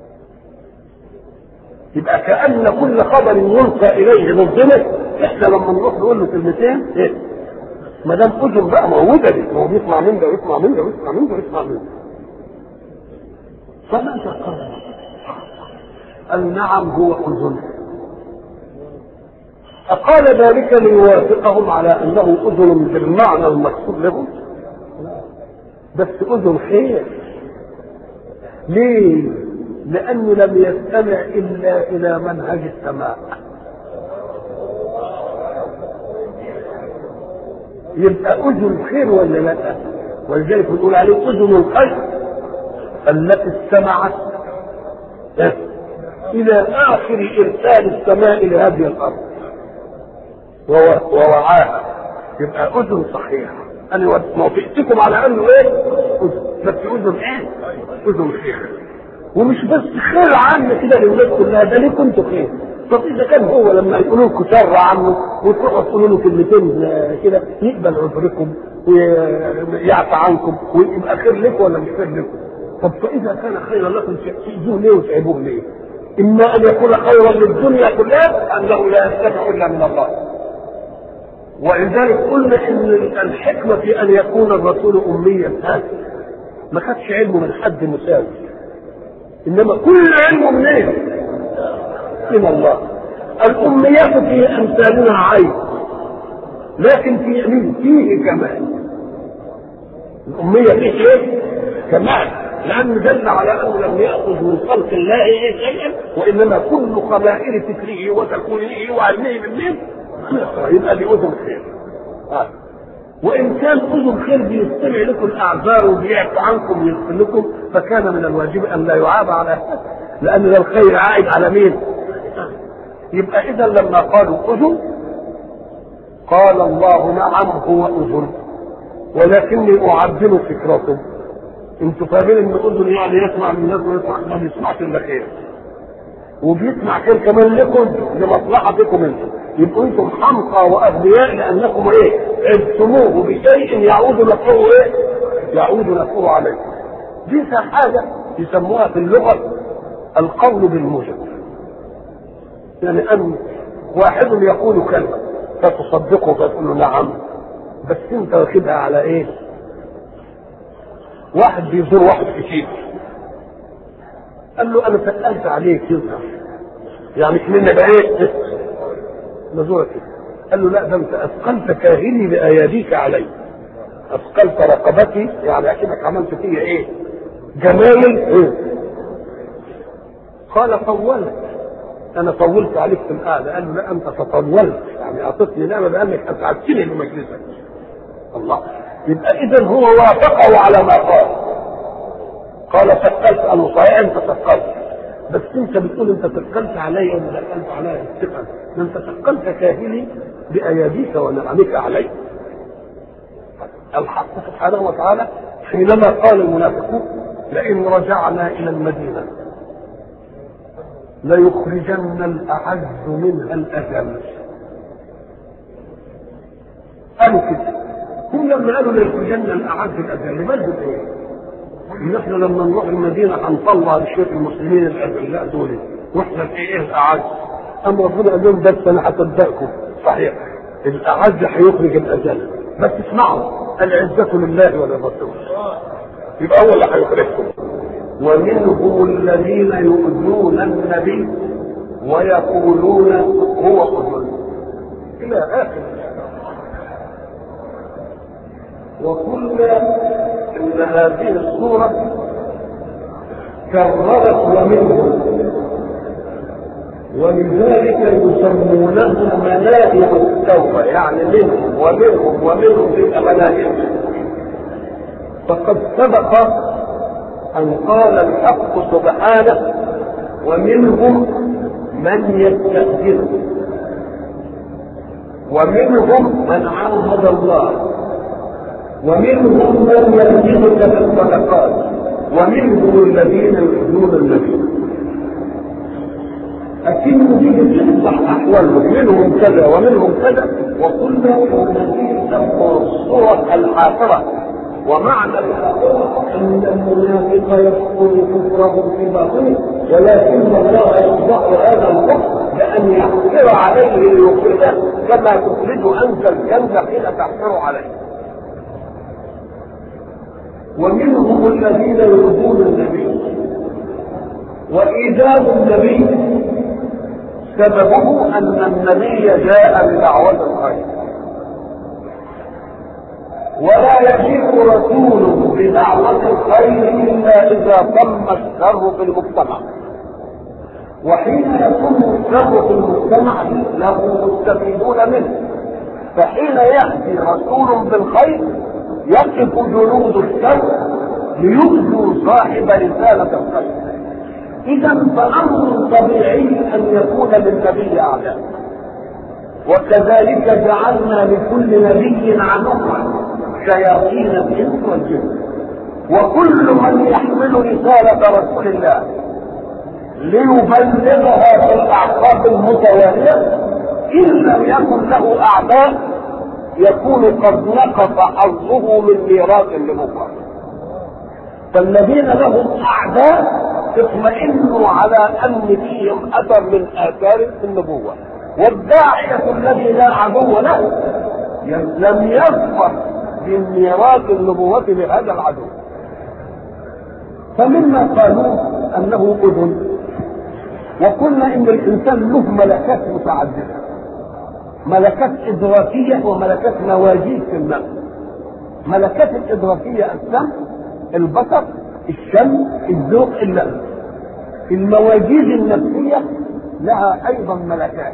يبقى كأن كل خبر يلقى إليه ضدنا إحنا لما نروح نقول له كلمتين إيه؟ ما دام أذن بقى موجودة دي ما هو بيسمع من ده ويسمع من ده ويسمع من ده ويسمع من ده فماذا قال؟ قال نعم هو أذن أقال ذلك ليوافقهم على أنه أذن بالمعنى المقصود لهم بس أذن خير ليه؟ لأنه لم يستمع إلا إلى منهج السماء يبقى أذن خير ولا لا؟ ولذلك بنقول عليه أذن الخير التي استمعت إلى آخر إرسال السماء لهذه الأرض ووعاها يبقى أذن صحيحة أنا وافقتكم على أنه إيه؟ أذن بس أذن إيه؟ أذن خير ومش بس خير عام كده للناس كلها ده ليه كنتوا خير طب اذا كان هو لما يقولوا لكم شر عنه وتروحوا تقولوا له كلمتين كده يقبل عذركم ويعفى عنكم ويبقى خير لكم ولا مش خير لكم طب فاذا كان خيرا لكم تاذوه ليه وتعبوه ليه؟ اما ان يكون خيرا للدنيا كلها انه لا يستمع الا من الله ولذلك قلنا ان الحكمه في ان يكون الرسول اميا هذا ما خدش علمه من حد مساوي انما كل علمه منين؟ من الله الأميات في أمثالنا عيب لكن في مين؟ فيه كمال الأمية فيه إيه؟ كمال لانه دل على انه لم ياخذ من خلق الله شيئا وانما كل قبائل فكره وتكوينه وعلمه من مين؟ يبقى دي اذن خير آه. وان كان اذن خير بيستمع لكم الاعذار وبيعفو عنكم ويغفر لكم فكان من الواجب ان لا يعاب على هذا لان ده الخير عائد على مين؟ يبقى اذا لما قالوا اذن قال الله نعم هو اذن ولكني اعدل فكرته انتوا فاهمين ان اذن يعني يسمع من الناس ويسمع ما بيسمعش الا خير وبيسمع خير كمان لكم لمصلحتكم انتم يبقوا انتم حمقى واغبياء لانكم ايه عدتموه بشيء يعود نفعه ايه يعود نفعه عليكم دي حاجه يسموها في اللغه القول بالموجب يعني ان واحد يقول كلمه فتصدقه فتقول له نعم بس انت واخدها على ايه واحد بيزور واحد كتير قال له انا سالت عليك يظهر يعني كملنا بقى ايه نزورك قال له لا ده انت اثقلت كاهلي باياديك علي اثقلت رقبتي يعني اكنك عملت فيا ايه جمايل إيه؟ قال طولت انا طولت عليك في القعده قال له لا انت تطولت يعني اعطتني نعمه بانك اسعدتني بمجلسك الله يبقى اذا هو وافقه على ما قال قال ثقلت قال له صحيح انت ثقلت بس انت بتقول انت ثقلت علي ولا ثقلت علي الثقل ده انت ثقلت كاهلي باياديك ونعمك علي الحق سبحانه وتعالى حينما قال المنافقون لئن رجعنا الى المدينه ليخرجن الاعز منها الاذل قالوا كده هم لما قالوا ليخرجن الاعز الاذل بالهم ايه؟ ان احنا لما نروح المدينه هنطلع لشيخ المسلمين الاذلاء دول واحنا في ايه الاعز اما ربنا قال لهم بس انا هصدقكم صحيح الاعز هيخرج الاذل بس اسمعوا العزه لله وللرسول يبقى هو اللي هيخرجكم ومنهم الذين يؤذون النبي ويقولون هو اذن الى اخر وقلنا ان هذه الصوره كررت ومنهم ولذلك يسمونه مناهج التوبه يعني منهم ومنهم ومنهم تلك مناهج فقد سبق ان قال الحق سبحانه ومنهم من يستأذن ومنهم من عاهد الله ومنهم من يلزمك بالصدقات ومنهم الذين يؤذون النبي أكن تيجي تصلح أحوالهم منهم كذا ومنهم كذا وقلنا الذي تسمى الصورة الحاقرة ومعنى الحاقرة أن المنافق يدخل كفره في باطنه ولكن الله يصدق هذا الكفر بأن يحقر عليه ليخرجه كما تخرج أنت الكنز حين تحقر عليه ومنهم الذين يؤذون النبي وإيذاء النبي سببه أن النبي جاء بدعوة الخير ولا يجيء رسول بدعوة الخير إلا إذا تم الشر في المجتمع وحين يكون الشر في المجتمع له مستفيدون منه فحين يأتي رسول بالخير يقف جنود الشر ليؤذوا صاحب رسالة الخير إذا فأمر طبيعي أن يكون للنبي أعداء وكذلك جعلنا لكل نبي عدوا شياطين الإنس والجن وكل من يحمل رسالة رسول الله ليبلغها في الأعقاب المتوالية إن لم يكن له أعداء يكون قد نقص حظه من ميراث النبوة فالذين لهم أعداء اطمئنوا على أن فيهم أثر من آثار النبوة والداعية الذي لا عدو له لم يظفر من ميراث النبوة لهذا العدو فمما قالوا أنه أذن وقلنا إن الإنسان له ملكات متعددة ملكات إدراكية وملكات نواجيس في النفس ملكات الإدراكية السمع البصر الشم الذوق اللمس المواجيد النفسية لها أيضا ملكات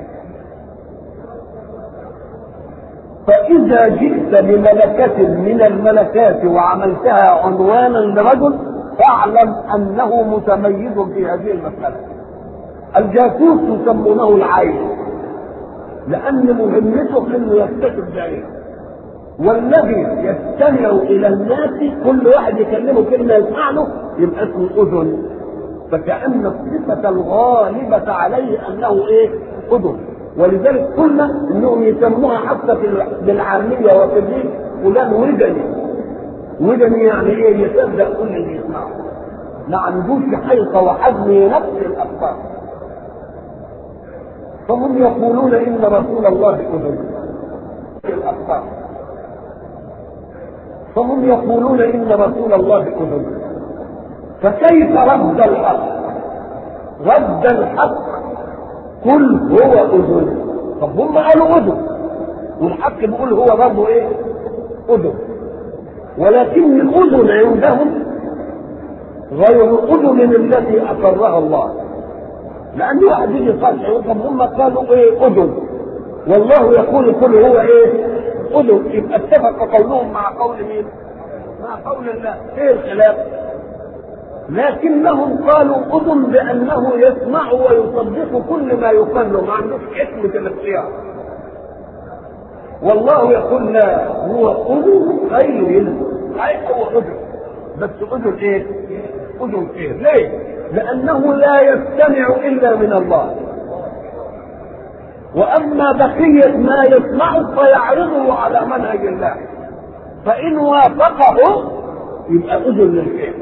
فإذا جئت بملكة من الملكات وعملتها عنوانا لرجل فاعلم أنه متميز في هذه المسألة الجاسوس يسمونه العين لأن مهمته أنه يكتشف بعينه والذي يستمع إلى الناس كل واحد يكلمه كلمة يسمع له يبقى اسمه أذن فكأن الصفة الغالبة عليه أنه إيه؟ أذن ولذلك قلنا انهم يسموها حتى في بالعاميه وفي الدين فلان ودني ودني يعني ايه يصدق كل اللي يسمعه ما عندوش حلقه وحزم نفس الافكار فهم يقولون ان رسول الله اذن الافكار فهم يقولون ان رسول الله اذن فكيف رد الحق رد الحق قل هو اذن طب هم قالوا اذن والحق بيقول هو برضه ايه اذن ولكن الاذن عندهم غير الاذن التي اقرها الله لان واحد يجي يصلي طب هم قالوا ايه اذن والله يقول كل هو ايه اذن يبقى اتفق قولهم مع قول مين مع قول الله ايه الخلاف لكنهم قالوا اذن بانه يسمع ويصدق كل ما يقال له ما عندوش حكمه الاختيار والله يقول لا هو اذن خير اي هو اذن بس اذن ايه؟ اذن خير ليه؟ لانه لا يستمع الا من الله واما بقيه ما يسمع فيعرضه على منهج الله فان وافقه يبقى اذن للخير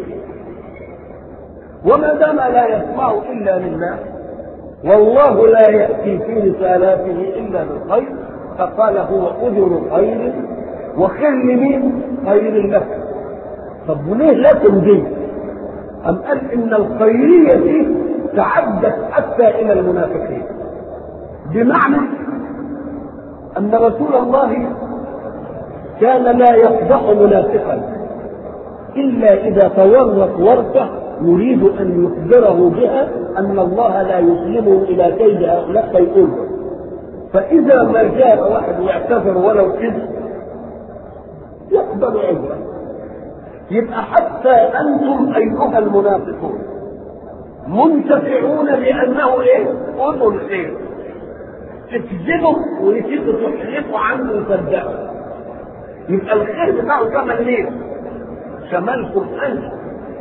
وما دام لا يسمع الا لله والله لا ياتي في رسالاته الا بالخير فقال هو اذن خير وخير لمين؟ خير لك طب وليه لكم دي؟ أم قال إن الخيرية دي تعدت حتى إلى المنافقين بمعنى أن رسول الله كان لا يفضح منافقا إلا إذا تورط ورطة يريد أن يخبره بها أن الله لا يسلمه إلى كيد هؤلاء فيقول فإذا ما جاء واحد يعتذر ولو كذب يقبل عذره يبقى حتى أنتم أيها المنافقون منتفعون بأنه إيه؟ أذن خير تكذبوا ويجيبوا تحلفوا عنه وتصدقوا يبقى الخير بتاعه كمل ليه؟ شمالكم أنتم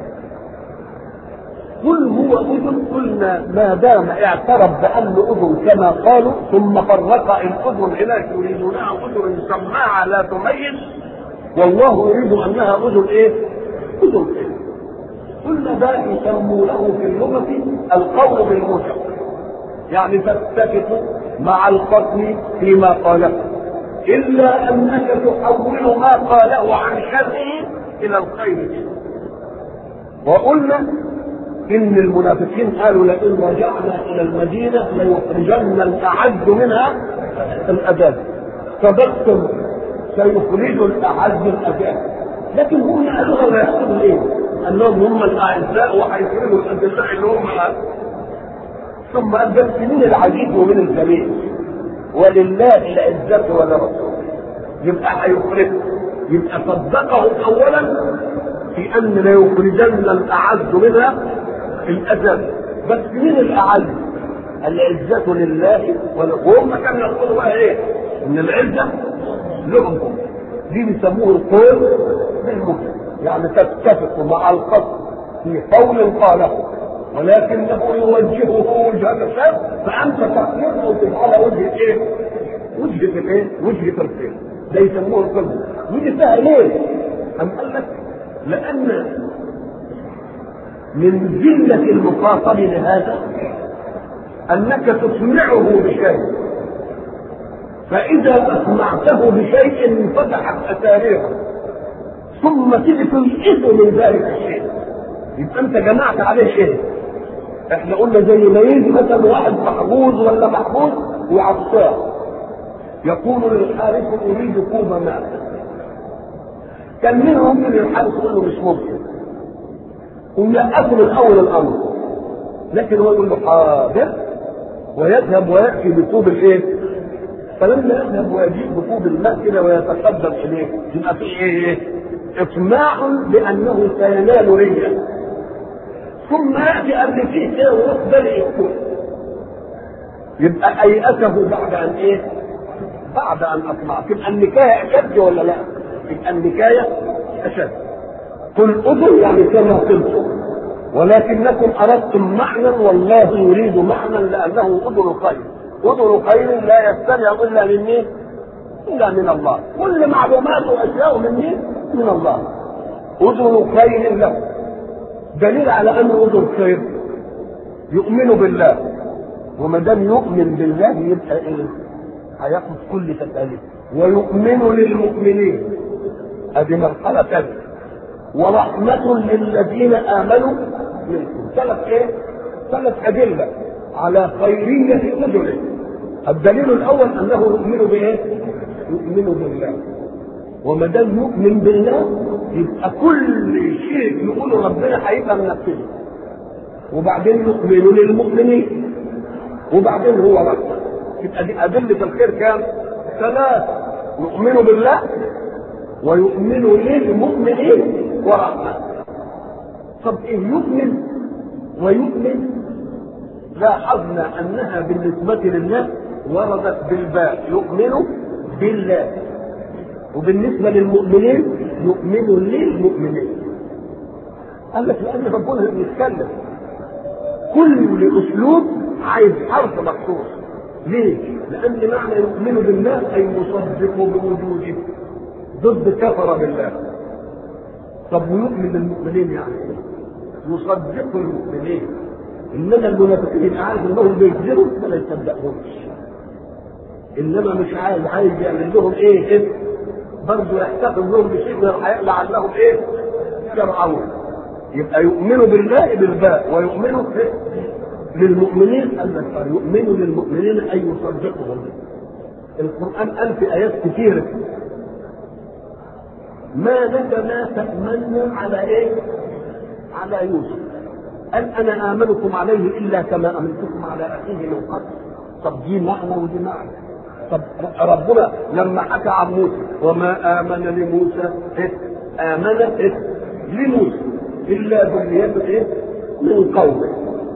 قل هو اذن قلنا ما دام اعترف بانه اذن كما قالوا ثم فرق الاذن هناك يريدونها اذن سماعه لا تميز والله يريد انها اذن ايه؟ اذن ايه؟ قلنا ده يسمونه في اللغه القول بالموجب يعني تتفق مع القتل فيما قاله الا انك تحول ما قاله عن شره الى الخير وقلنا ان المنافقين قالوا لئن رجعنا الى المدينه ليخرجن الاعز منها الاذان صدقتم سيخرج الاعز الاذان لكن هم قالوا لا يحصل ايه؟ انهم هم الاعزاء وهيخرجوا الاذلاء اللي هم ثم أدت من العجيب ومن الجميل ولله العزة ولرسوله يبقى هيخرج يبقى صدقه أولا في أن ليخرجن الأعز منها الأذل بس مين الأعز؟ العزة لله وهم كانوا يقولوا بقى إيه؟ إن العزة لهم دي بيسموه القول بالمجد يعني تتفق مع القصد في قول قاله ولكنه يوجهه وجهة الخير فأنت تقلبه على وجه إيه؟ وجهة الإيه؟ وجهة الخير ده يسموه القلب ودي فيها ليه؟ أم قال لك لأن من ذلة المخاطب لهذا أنك تسمعه بشيء فإذا أسمعته بشيء انفتحت أساريره ثم تيجي تلقطه من ذلك الشيء يبقى أنت جمعت عليه شيء احنا قلنا زي ما يجي مثلا واحد محجوز ولا محبوس وعطشان يقول للحارس اريد كوب ماء كان مين ممكن الحارس يقول له مش ممكن ويأكل من اول الامر لكن هو يقول له حاضر ويذهب وياتي بطوب الايه؟ فلما يذهب ويجيء بطوب الماء كده ويتقدم اليه يبقى في ايه؟ اطماع بانه سينال ريا ثم ياتي قبل فيه كده ويقبل يكون يبقى ايأسه بعد ان ايه؟ بعد ان اطمع تبقى النكايه اشد ولا لا؟ يبقى النكايه اشد قل اذن يعني كما قلتم ولكنكم اردتم معنى والله يريد معنى لانه اذن خير اذن خير لا يستمع الا من مين؟ الا من الله كل معلومات واشياء من مين؟ من الله اذن خير له دليل على انه اذن خير يؤمن بالله وما دام يؤمن بالله يبقى ايه؟ هياخد كل تكاليف ويؤمن للمؤمنين ادي مرحله ثانيه ورحمة للذين آمنوا منكم ثلاث ايه؟ ثلاث أدلة على خيرية أذنه الدليل الأول أنه يؤمن بإيه؟ يؤمن بالله وما دام يؤمن بالله يبقى كل شيء يقوله ربنا هيبقى منفذه وبعدين يؤمن للمؤمنين وبعدين هو رحمة يبقى دي أدلة الخير كام؟ ثلاث يؤمن بالله ويؤمن للمؤمنين ورحمة طب إيه يؤمن ويؤمن لاحظنا أنها بالنسبة لله وردت بالباء يؤمن بالله وبالنسبة للمؤمنين يؤمن للمؤمنين قال لك لأن ربنا بيتكلم كل أسلوب عايز حرف مخصوص ليه؟ لأن معنى يؤمن بالله أي يصدق بوجوده ضد كفر بالله طب ويؤمن المؤمنين يعني يصدق المؤمنين انما المنافقين عارف انهم بيكذبوا فلا يصدقهمش انما مش عايز عايز يعمل لهم ايه إيه؟ برضه يحتفظ لهم بشيء من الحياة لعلهم ايه يرعون يبقى يؤمنوا بالله بالباء ويؤمنوا للمؤمنين قال يؤمنوا للمؤمنين اي يصدقهم القران قال في ايات كثيره ما لك ما تأمن على ايه؟ على يوسف. قال انا امنكم عليه الا كما امنتكم على اخيه من قبل. طب دي معنى ودي معنى. طب ربنا لما حكى عن موسى وما امن لموسى إيه؟ امن إيه؟ لموسى الا ذريته ايه؟ من قومه.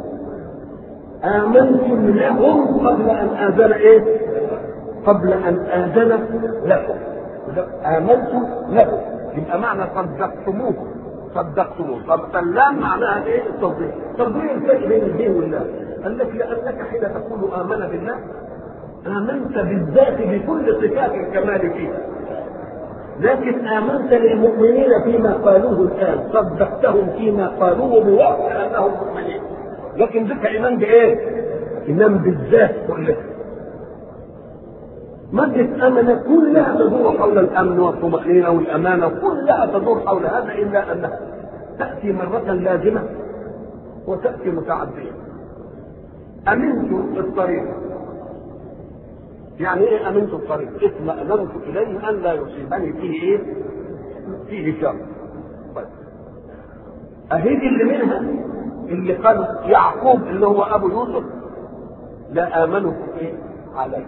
آمنتم لهم قبل أن آذن إيه؟ قبل أن آذن لكم. آمنتم له يبقى معنى صدقتموه صدقتموه طب سلام معناها ايه التصديق تصديق الفرق بين الدين والله قال لك لانك حين تقول امن بالله امنت بالذات بكل صفات الكمال فيها لكن امنت للمؤمنين فيما قالوه الان صدقتهم فيما قالوه بوصف انهم مؤمنين لكن ذكر ايمان بايه؟ ايمان بالذات كلها مادة أمنة كلها تدور حول الأمن والطمأنينة والأمانة كلها تدور حول هذا إلا أنها تأتي مرة لازمة وتأتي متعدية أمنت الطريق يعني إيه أمنت الطريق؟ اطمأننت إليه أن لا يصيبني فيه إيه؟ فيه شر طيب أهيدي اللي منها اللي قال يعقوب اللي هو أبو يوسف لا آمنه إيه؟ عليه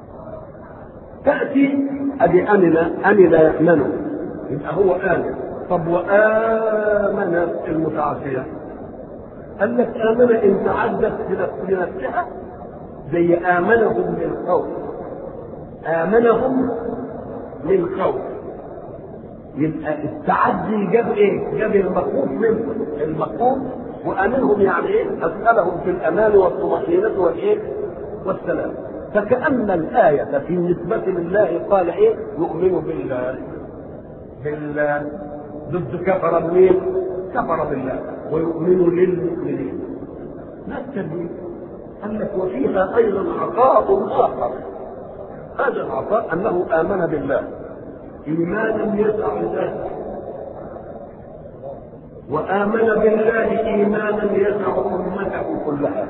تأتي أدي أمن أمن يأمن يبقى هو آمن طب وآمن المتعافية قال لك آمن إن تعدت لنفسها زي آمنهم للخوف آمنهم للخوف يبقى التعدي جاب ايه؟ جاب المخوف منهم المخوف وامنهم يعني ايه؟ اسالهم في الامان والطمانينه والايه؟ والسلام فكأن الآية في نسبة لله قال إيه؟ يؤمن بالله بالله ضد كفر بمين؟ كفر بالله ويؤمن للمؤمنين ما التدليل؟ قال لك وفيها أيضا عطاء آخر هذا العطاء أنه آمن بالله إيمانا يسع ذاته وآمن بالله إيمانا يسع أمته كلها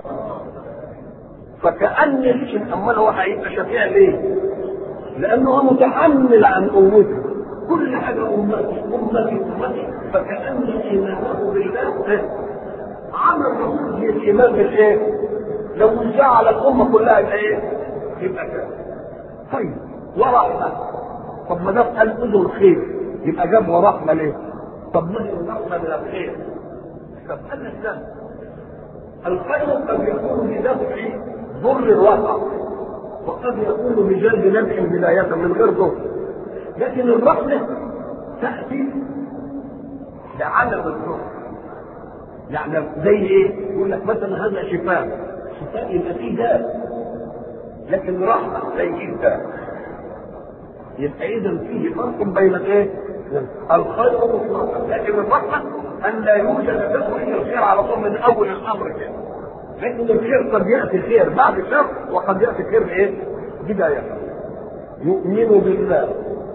فكأن الشيء أمال هو هيبقى شفيع ليه؟ لأنه هو متحمل عن قوته كل حاجه امتي امتي امتي فكان ايمانه بالله عمل رسول الايمان بالايه؟ لو جعل الامه كلها يبقى ايه؟ يبقى كده طيب ورحمه طب ما ده قال اذن خير يبقى جاب ورحمه ليه؟ طب ما هي الرحمه من الخير؟ طب قال الاسلام الخير قد يكون بدفع ضر الواقع وقد يكون بجلب نفع بداية من غير ضر لكن الرحمة تأتي لعدم الضر يعني زي ايه؟ يقول لك مثلا هذا شفاء شفاء يبقى فيه داء لكن رحمة زي الداء يبقى إذا فيه فرق بين ايه؟ الخير والرحمة لكن الرحمة أن لا يوجد دفع الخير على طول من أول الأمر كده لكن الخير قد ياتي خير بعد شر وقد ياتي خير ايه؟ بداية يؤمن بالله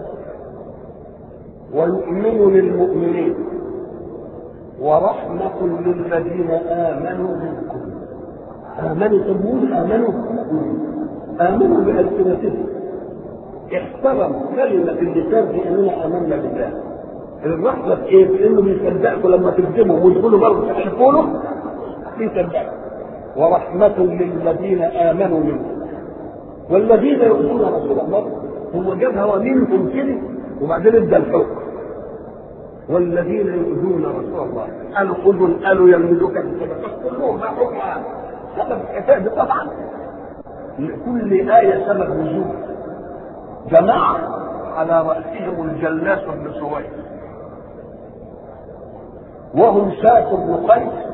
ويؤمن للمؤمنين ورحمة للذين آمنوا منكم آمنوا تقول آمنوا آمنوا بألسنتهم احترم كلمة اللسان في أننا آمنا بالله الرحمة في إيه؟ في إنه بيصدقكم لما تكذبوا وتقولوا برضه تحلفوا له بيصدقكم ورحمة للذين آمنوا منكم والذين يؤذون رسول الله هو جابها ومنهم كده وبعدين ادى الحكم والذين يؤذون رسول الله قالوا خذوا قالوا يلمزوك كلهم ما حكم سبب الحساب طبعا لكل آية سبب نزول جماعة على رأسهم الجلاس بن سويد وهم شاة بن قيس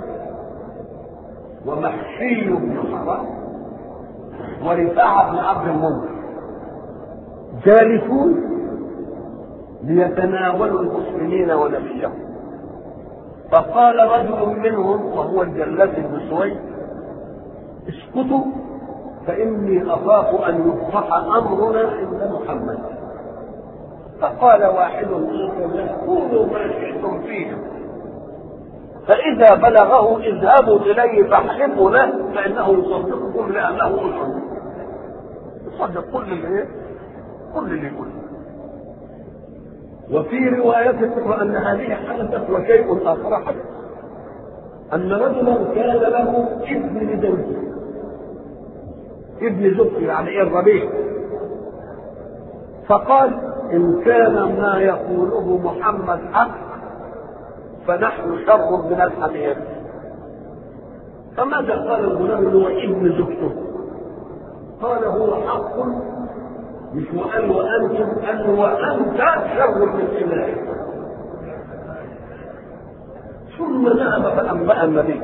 ومحشي بن حرام ورفاعة بن عبد المنذر جالسون ليتناولوا المسلمين ونبيهم فقال رجل منهم وهو الجلاس بن سويد اسكتوا فإني أخاف أن يفضح أمرنا عند محمد فقال واحد منهم قولوا ما شئتم فيه فإذا بلغه اذهبوا إليه فاحلفوا له فإنه يصدقكم لأنه رسول يصدق كل اللي إيه؟ كل اللي يقول وفي رواية أخرى أن هذه حدثت وشيء آخر حدث أن رجلا كان له ابن لزوجه ابن زوجته يعني إيه الربيع فقال إن كان ما يقوله محمد حق فنحن شر من الحمير فماذا قال الغلام اللي هو ابن زوجته قال هو حق مش وقال وانتم قال وانت شر من اله ثم ذهب فانبا النبي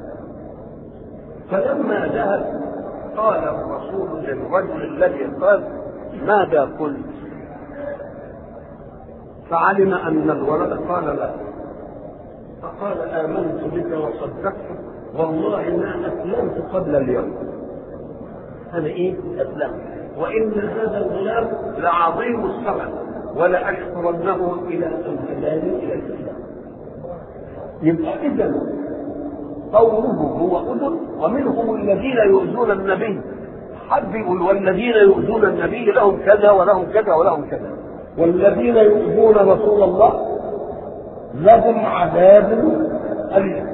فلما ذهب قال الرسول للرجل الذي قال ماذا قلت فعلم ان الولد قال لا فقال آمنت بك وصدقت والله ما أسلمت قبل اليوم هذا إيه؟ أسلمت وإن هذا الغلام لعظيم الثمن ولأشكرنه إلى أن هداني إلى الإسلام يبقى إذا قوله هو أذن ومنهم الذين يؤذون النبي حد يقول والذين يؤذون النبي لهم كذا ولهم كذا ولهم كذا والذين يؤذون رسول الله لهم عذاب أليم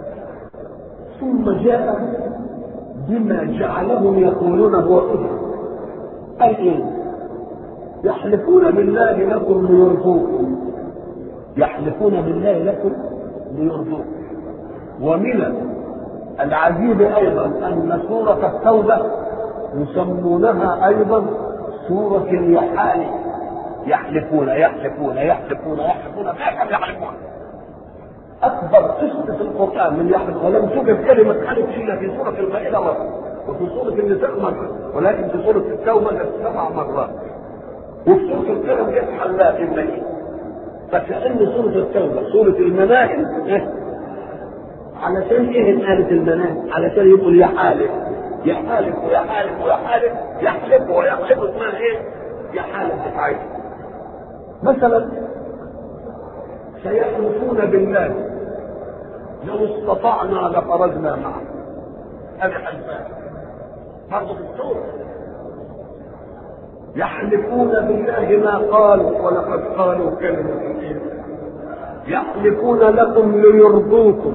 ثم جاء بما جعلهم يقولون هو إذن قال إيه؟ يحلفون بالله لكم ليرضوكم يحلفون بالله لكم ليرضوكم ومن العجيب أيضا أن سورة التوبة يسمونها أيضا سورة اليحالي يحلفون يحلفون يحلفون يحلفون ما يحلفون اكبر قصه في القران من يحلف ولم توجد كلمه حلف الا في سوره المائده مره وفي سوره النساء مره ولكن في سوره التوبه سبع مرات وفي سوره الكلام جت حلاف الميت فكأن سورة التوبة سورة المناهل إيه؟ علشان ايه قالت المناهل؟ علشان يقول يا حالف يا حالف ويا حالف ويا حالف يحلف ويحلف اسمها ايه؟ يا حالف بتاعتها مثلا سيحلفون بالله لو استطعنا لخرجنا معه هذه حلفان برضه في السورة يحلفون بالله ما قالوا ولقد قالوا كلمة الإيمان يحلفون لكم ليرضوكم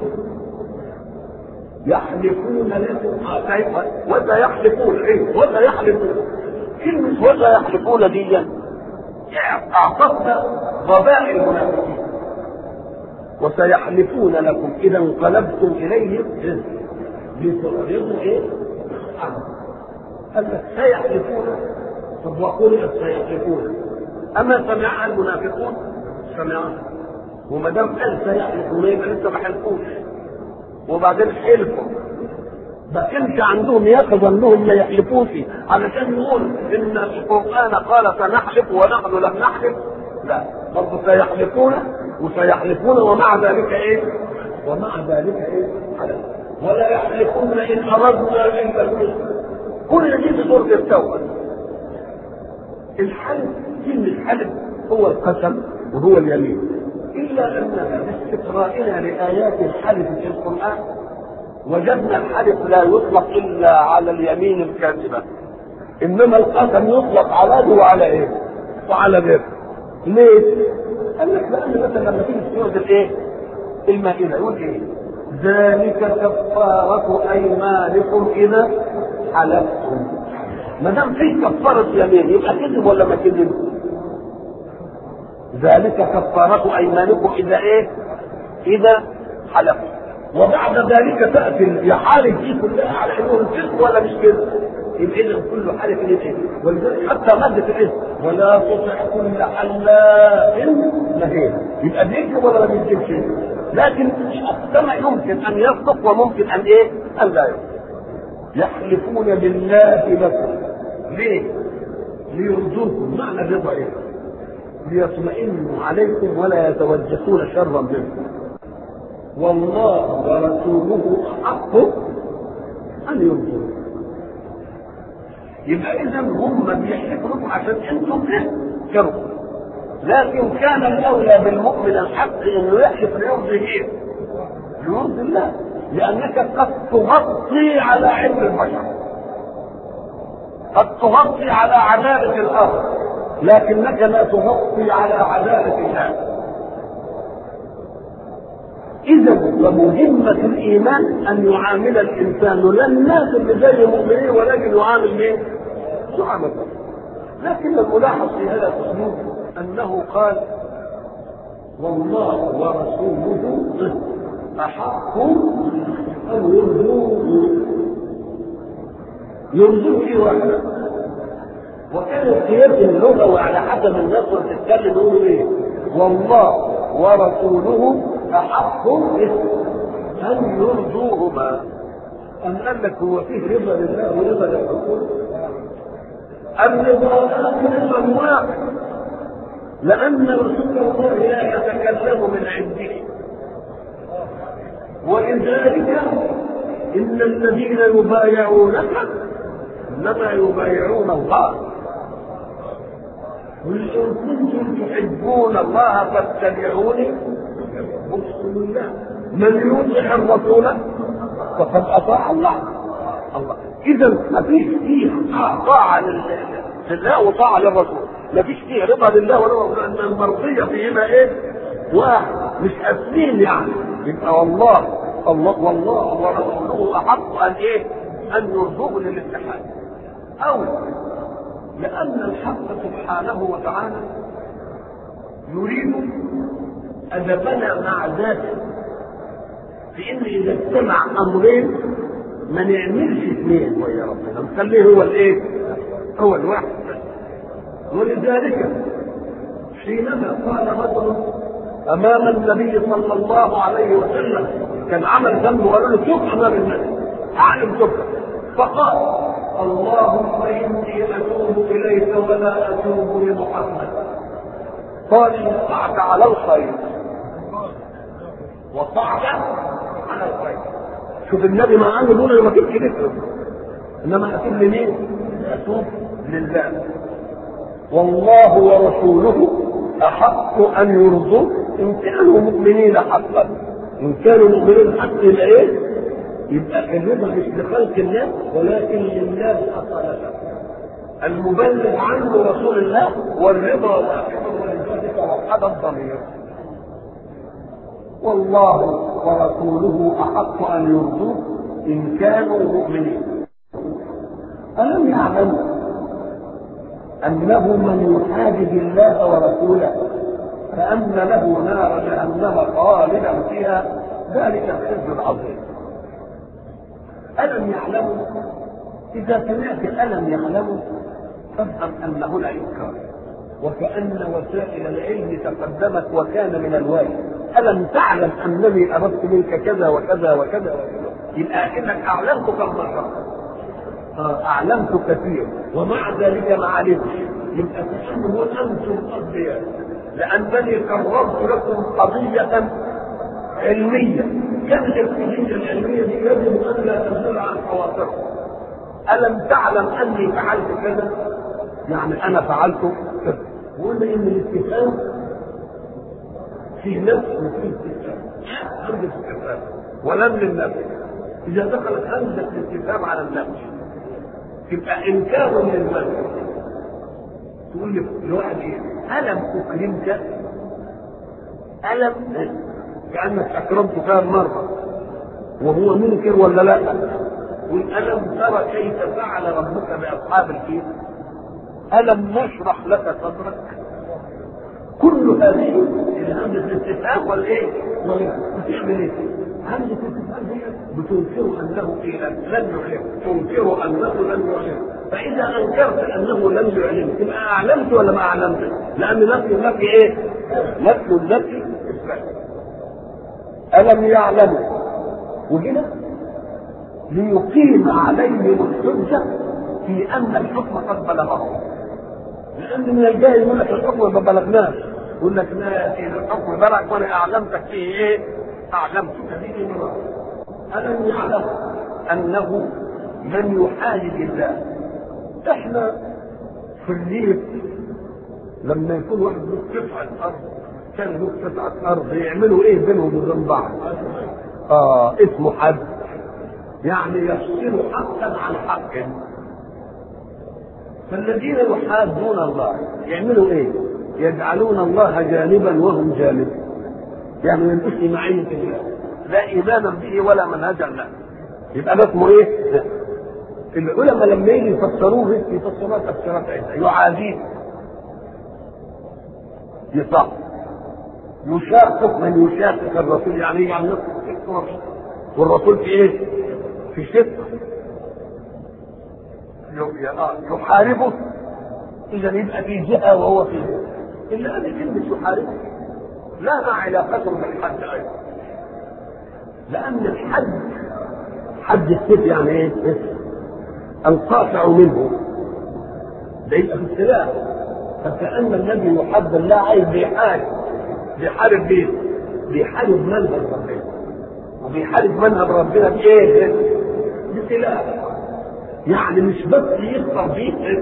يحلفون لكم وسيحلفون ايه وسيحلفون كلمة وسيحلفون دي اعطتنا ضباء المنافقين وسيحلفون لكم اذا انقلبتم اليهم لتعرضوا ايه؟ قال لك سيحلفون طب وقل سيحلفون اما سمعها المنافقون سمعها وما دام قال سيحلفون يبقى لسه ما حلفوش وبعدين حلفوا ما كانش عندهم يقظة انهم لا يحلفوش علشان يقول ان القرآن قال سنحلف ونحن لم نحلف لا برضه سيحلفون وسيحلفون ومع ذلك ايه؟ ومع ذلك ايه؟ حلف ولا يحلفون ان اردنا الا الحسنى كل دي في سورة التوبة الحلف كلمة حلف هو القسم وهو اليمين إلا أن باستقرائنا لآيات الحلف في القرآن وجدنا الحلف لا يطلق إلا على اليمين الكاذبة إنما القسم يطلق على ده وعلى إيه؟ وعلى غيره ليه؟ قال لك لأن مثلا لما تيجي سورة الإيه؟ المائدة يقول إيه؟ ذلك كفارة أيمانكم إذا حلفتم ما دام في كفارة يمين يبقى كذب ولا ما كذب؟ ذلك كفارة أيمانكم إذا إيه؟ إذا حلفتم وبعد ذلك تأتي يحارب دي كلها على إنه كذب ولا مش كذب؟ يبقى إذا كل حالف إيه؟ ولذلك حتى مادة الإيه؟ ولا تطع كل حلاف مهين يبقى بيكذب ولا ما بيكذبش؟ لكن السمع يمكن ان يصدق وممكن ان ايه؟ ان لا يصدق. يحلفون بالله لكم. ليه؟ ليرضوكم، معنى الرضا ايه؟ ليطمئنوا عليكم ولا يتوجسون شرا منكم. والله ورسوله احق ان يرضوكم. يبقى اذا هم بيحلفوا لكم عشان انتم تذكروا لكن كان الاولى بالمؤمن الحق انه يحلف ليرضي ايه؟ ليرضي الله لانك قد تغطي على علم البشر قد تغطي على عداله الارض لكنك لا تغطي على عداله الله اذا فمهمه الايمان ان يعامل الانسان لا الناس اللي زي المؤمنين ولكن يعامل مين؟ يعامل الله لكن الملاحظ في هذا الاسلوب انه قال والله ورسوله احق ان يرجوه يرجوه في واحده وكان السياق اللغه وعلى حسب الناس اللي بتتكلم يقولوا ايه والله ورسوله احق ان يرجوهما أم قال لك هو فيه رضا لله ورضا للرسول الرضا رضا واحد لأن رسول الله لا يتكلم من عنده ولذلك إن الذين يبايعونك إنما يبايعون الله قل إن كنتم تحبون الله فاتبعوني يحببكم الله من يطع الرسول فقد أطاع الله الله إذا ما فيش فيه طاعة لله وطاعة للرسول ما فيش فيه رضا لله ولا ان المرضيه فيهما ايه؟ واحد مش اثنين يعني يبقى والله الله والله ورسوله احق ان ايه؟ ان يرجوه للاتحاد او لان الحق سبحانه وتعالى يريد ادبنا مع ذاته في ان اذا اجتمع امرين ما نعملش اثنين ويا ربنا نخليه هو الايه؟ هو الواحد ولذلك حينما قال رجل امام النبي صلى الله عليه وسلم كان عمل ذنب وقالوا له تب امام النبي اعلم تب فقال اللهم اني اتوب اليك ولا اتوب لمحمد قال وقعت على الخير وقعت على الخير شوف النبي معاه يقول ما كنتش ذكره انما اتوب لمين؟ اتوب لله والله ورسوله احق ان يرضوا ان كانوا مؤمنين حقا ان كانوا مؤمنين حقا يبقى ايه؟ يبقى الرضا مش لخلق الله ولكن لله اصالته المبلغ عنه رسول الله والرضا واحده ولذلك وحد الضمير والله ورسوله احق ان يرضوه ان كانوا مؤمنين الم يعلموا انه من يحادد الله ورسوله فان له نار جهنم خالدا فيها ذلك الخزي العظيم الم يعلموا اذا سمعت الم يعلموا فافهم انه لا ينكر وكأن وسائل العلم تقدمت وكان من الواجب ألم تعلم أنني أردت منك كذا وكذا وكذا وكذا يبقى أكنك أعلمت كم مرة أعلمت كثير ومع ذلك ما علمتش يبقى تسمى أنتم أنبياء لأنني قررت لكم قضية علمية كانت القضية العلمية دي يجب أن لا تزول عن خواطركم ألم تعلم أني فعلت كذا؟ يعني أنا فعلت كذا وقلنا إن الاتفاق في نفس وفي استفهام همزة استفهام ولم للنفس إذا دخلت همزة الاستفهام على النفس تبقى إنكار للنفس تقول لواحد إيه؟ ألم أكرمك؟ ألم كأنك أكرمت كام مرة وهو منكر ولا لا؟ والألم ترى كيف فعل ربك بأصحاب الفيل؟ ألم نشرح لك صدرك؟ كل هذه همزة الاستفهام والإيه؟ بتعمل إيه؟ همزة الاستفهام دي بتنكر أنه إيه لن يعلم، تنكر أنه لن يعلم، فإذا أنكرت أنه لم يعلم تبقى أعلمت ولا ما أعلمت؟ لأن نفي النفي إيه؟ نفي النفي ألم يعلموا وهنا ليقيم عليهم الحجة في أن الحكم قد بلغهم لأن من الجاهل يقول لك الحكم ما بلغناش يقول لك لا الحكم بلغ وأنا أعلمتك فيه إيه؟ أعلمتك به مرة ألم يعلم أنه من يحاجد الله إحنا في الريف لما يكون واحد له قطعة أرض كان له قطعة أرض يعملوا إيه بينهم وبين بعض؟ آه اسمه حد يعني يفصل حقا عن حق فالذين يحادون الله يعملوا ايه؟ يجعلون الله جانبا وهم جانب يعني ما يبقوش معين الله لا ايمانا به ولا منهجا له يبقى ده اسمه ايه؟ العلماء لما يجي يفسروه يفسروها تفسيرات عدة يعاديه يصح يشاقق من يشاقق الرسول يعني يعني والرسول في ايه؟ في شق يحاربه اذا يبقى في جهه وهو في جهه الا ان كلمه يحاربه لها علاقه بالحد ايضا لان الحد حد السيف يعني ايه؟ القاطع منه ده يبقى في السلاح فكأن النبي يحب الله عايز بيحارب بيحارب بيه؟ بيحارب منهج ربنا وبيحارب منهج ربنا بايه؟ بسلاح يعني مش بس يقدر بيه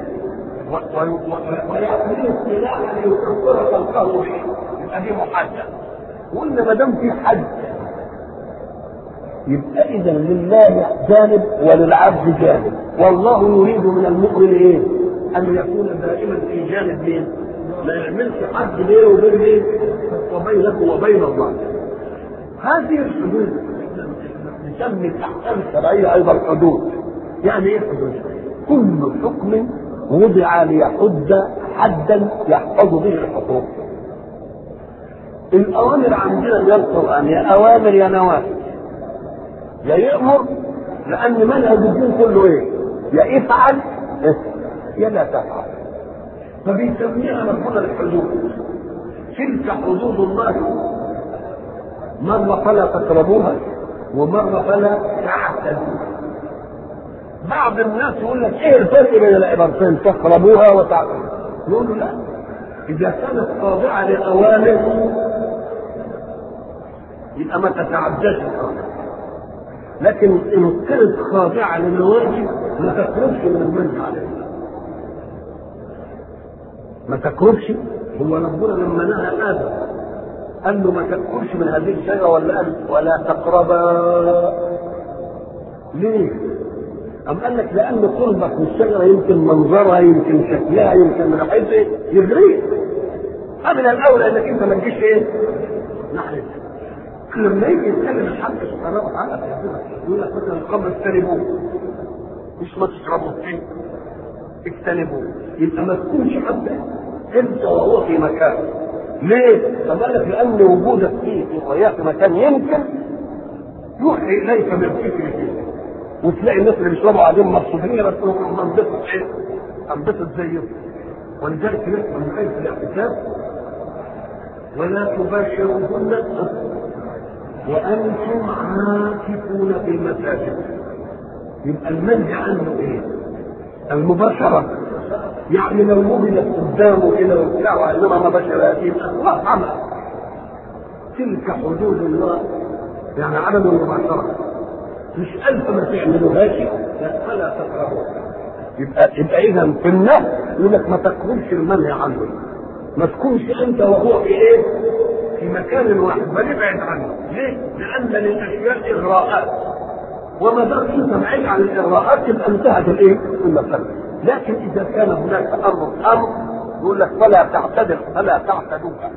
ويعمل السلاح ليكفر خلقه به يبقى دي محدد وقلنا ما دام في حد يبقى اذا لله جانب وللعبد جانب والله يريد من المؤمن ايه؟ ان يكون دائما في جانب مين؟ ما يعملش حد بينه وبين مين؟ وبينك وبين الله هذه الحدود نسمي الاحكام الشرعيه ايضا حدود يعني ايه حدود؟ كل حكم وضع ليحد حدا يحفظ به الحقوق الاوامر عندنا من القران يا اوامر يا نواهي يا يامر لان منهج الدين كله ايه؟ يا افعل يا لا تفعل فبيسميها ربنا الحدود تلك حدود الله مرة فلا تقربوها ومرة فلا تعتدوها بعض الناس يقول لك ايه الفرق بين العبارتين تقربوها وتعتدوها يقول له لا اذا كانت خاضعه لاوامر يبقى ما تتعداش الامر لكن ان كانت خاضعه للواجب ما تقربش من المنهج عليه ما تقربش هو ربنا لما نهى ادم قال له ما تاكلش من هذه الشجره ولا قال ولا تقربا ليه؟ أم قال لك لأن قربك من الشجرة يمكن منظرها يمكن شكلها يمكن ريحتها يغريك من الأولى إنك أنت ما تجيش إيه؟ ناحيتها لما يجي يتكلم الحق سبحانه وتعالى في هذا يقول لك مثلا الخمر اجتنبوه مش ما تشربوا فيه اجتنبوه يبقى ما تكونش حتى انت وهو في مكان ليه؟ فقال لك لان وجودك فيه في وياه في مكان يمكن يوحي اليك بالفكر فيه وتلاقي الناس اللي بيشربوا قاعدين مبسوطين بس هم انبسط ايه؟ انبسط زيهم ولذلك نسمع من ايه في الاعتكاف ولا تباشرهن وانتم عاكفون في المساجد يبقى المنهي عنه ايه؟ المباشرة يعني لو وجدت قدامه كده وبتاع وانما ما بشر يبقى الله عمل تلك حدود الله يعني عدم المباشرة مش ألف ما تعملوهاش لا فلا تقربوها يبقى يبقى إذا في النهي يقول لك ما تقربش المنهي عنه ما تكونش أنت وهو في إيه؟ في مكان واحد بل ابعد عنه ليه؟ لأن للأشياء إغراءات وما دام أنت بعيد عن الإغراءات يبقى انتهت الإيه؟ المسألة لكن إذا كان هناك أمر أمر يقول لك فلا تعتدل فلا تعتدوها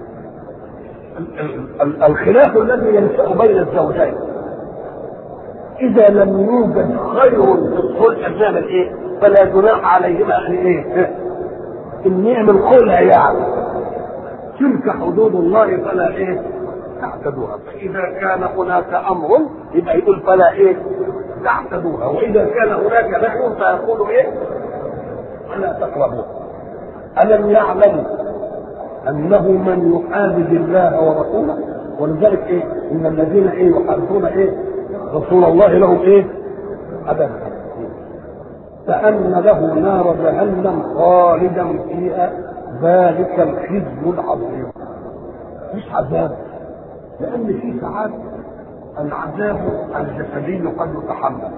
الخلاف الذي ينشأ بين الزوجين إذا لم يوجد خير في الصلح بنعمل إيه؟ فلا جناح عليهما أن إيه؟ إن نعمل خلع يعني تلك حدود الله فلا إيه؟ تعتدوها فإذا كان هناك أمر يبقى يقول فلا إيه؟ تعتدوها وإذا كان هناك نهي فيقول إيه؟ فلا تقربوها ألم يعلموا أنه من يحادد الله ورسوله ولذلك إيه؟ إن الذين إيه يحادثون إيه؟ رسول الله لهم ايه؟ عذاب كأن له نار جهنم خالدا فيها ذلك الخزي العظيم مش عذاب لأن في ساعات العذاب الجسدي قد يتحمل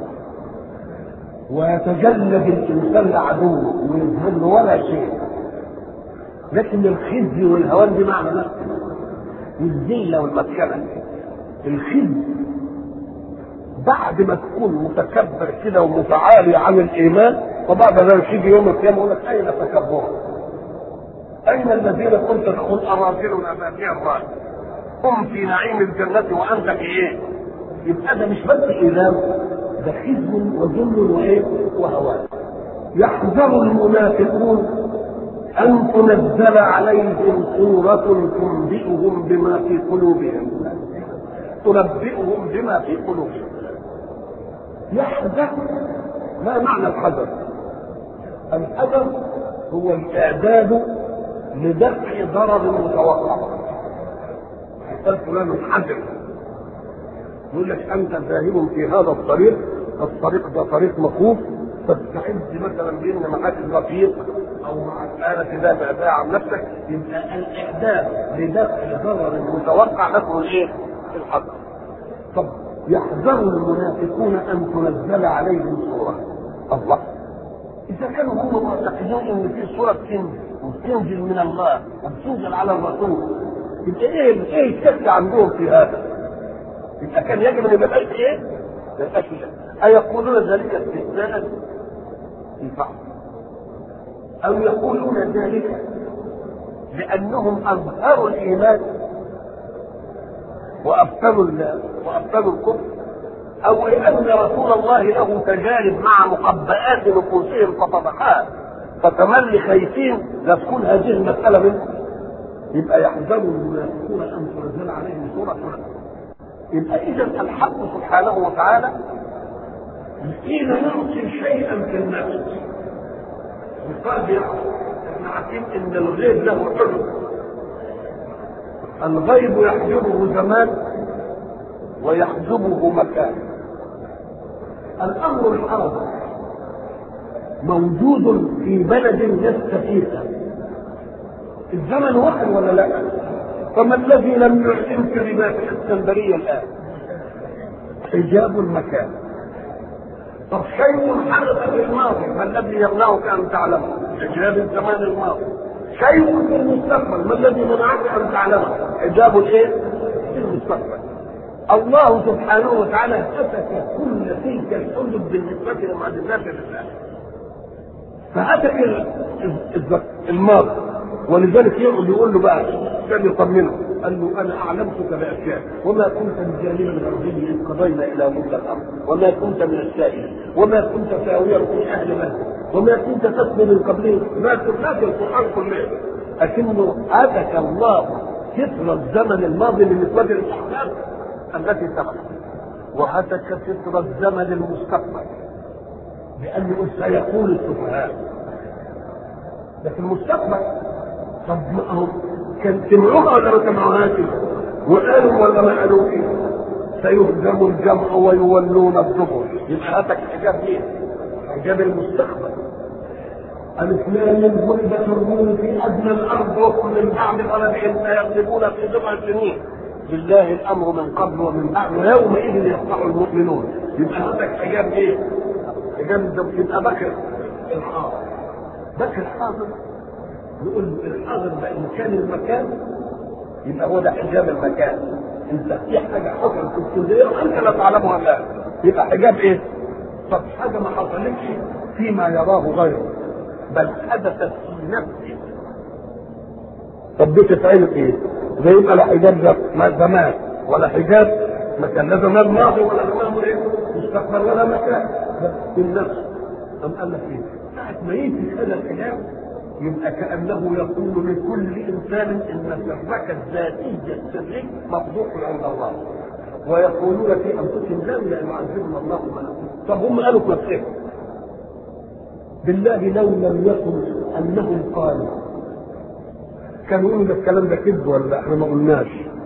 ويتجلد الإنسان لعدوه ويظهر له ولا شيء لكن الخزي والهوان دي معنى نفسه والذلة والمسكنة الخزي بعد ما تكون متكبر كده ومتعالي عن الايمان وبعد ذلك يجي يوم القيامه يقول لك اين تكبر؟ اين الذين كنت تقول اراذلنا بادية الراي؟ هم في نعيم الجنة وانت في ايه؟ يبقى ده مش بس ايذان ده خزي وذل وايه؟ وهوان. يحذر المنافقون ان تنزل عليهم سورة تنبئهم بما في قلوبهم. تنبئهم بما في قلوبهم. يحذر ما معنى الحذر الحذر هو الاعداد لدفع ضرر متوقع قال فلان حذر يقول لك انت ذاهب في هذا الطريق الطريق ده طريق مخوف تستعد مثلا بان معاك رفيق او مع الآلة ده بقى عن نفسك يبقى الاعداد لدفع ضرر متوقع له ايه؟ الحذر طب يحذر المنافقون ان تنزل عليهم سوره الله اذا كانوا هم معتقدون ان في سوره بتنزل وبتنزل من الله وبتنزل على الرسول يبقى ايه ايه الشك عندهم في هذا؟ يبقى كان يجب ان يبقى ايه؟ ما يبقاش ايقولون ذلك استهزاء؟ ينفع او يقولون ذلك لانهم اظهروا الايمان وابطلوا وابطلوا الكفر او لان رسول الله له تجارب مع مقبئات نفوسهم فطبقات فتملي خايفين لا تكون هذه المساله منهم يبقى يحذر المنافقون ان تنزل عليهم سوره يبقى اذا الحق سبحانه وتعالى حين يعطي شيئا في النفس القلب يعطي احنا عارفين ان الغيب له حلم الغيب يحجبه زمان ويحجبه مكان الامر الارض موجود في بلد يستفيد الزمن واحد ولا لا فما الذي لم يعلم في رباط الاسكندريه الان حجاب المكان طب شيء حدث في الماضي ما الذي يمنعك ان تعلمه حجاب الزمان الماضي شيء في المستقبل ما الذي منعك ان تعلمه حجاب الايه في المستقبل الله سبحانه وتعالى هتك كل تلك الحدود بالنسبة لمعجزات الله فهتك الماضي ولذلك يقعد يقول له بقى كان يطمنه قال له انا اعلمتك باشياء وما كنت من جانب الغربي اذ قضينا الى موسى الامر وما كنت من السائلين وما كنت ساويا في اهل مكه وما كنت تتلو من قبله ما كنا في القران كله لكنه اتك الله ستر الزمن الماضي بالنسبه للاحداث التي سبقت وهتك ستر الزمن المستقبل لانه سيقول السفهاء ده في المستقبل طب ما هو كان سمعوها ولا ما سمعوهاش وقالوا ولا ما قالوا ايه سيهزم الجمع ويولون الدبر يبقى هاتك حجاب ايه؟ حجاب المستقبل الاثنان ضربت الروم في ادنى الارض وهم من بعد غلبهم سيغلبون في بضع سنين لله الامر من قبل ومن بعد ويومئذ يفرح المؤمنون يبقى هاتك حجاب ايه؟ حجاب يبقى بكر الحاضر بكر الحاضر نقول الحاضر ده ان كان المكان يبقى هو ده حجاب المكان انت في حاجه حصلت في اسكندريه وانت لا تعلمها الان يبقى حجاب ايه؟ طب حاجه ما حصلتش فيما يراه غيره بل حدثت في نفسه طب دي تتعمل ايه؟ زي يبقى لا حجاب زمان ولا حجاب مكان لا زمان ماضي ولا زمان ايه؟ مستقبل ولا مكان بس في النفس أم قال لك ايه؟ ساعة ما يجي هذا الحجاب يبقى كأنه يقول لكل إنسان إن سرك الذاتي السري مفضوح عند الله ويقولون في أنفسهم لولا يعذبنا الله ما طب هم قالوا في نفسهم بالله لو لم يكن أنهم قالوا كانوا يقولوا الكلام ده كذب ولا احنا ما قلناش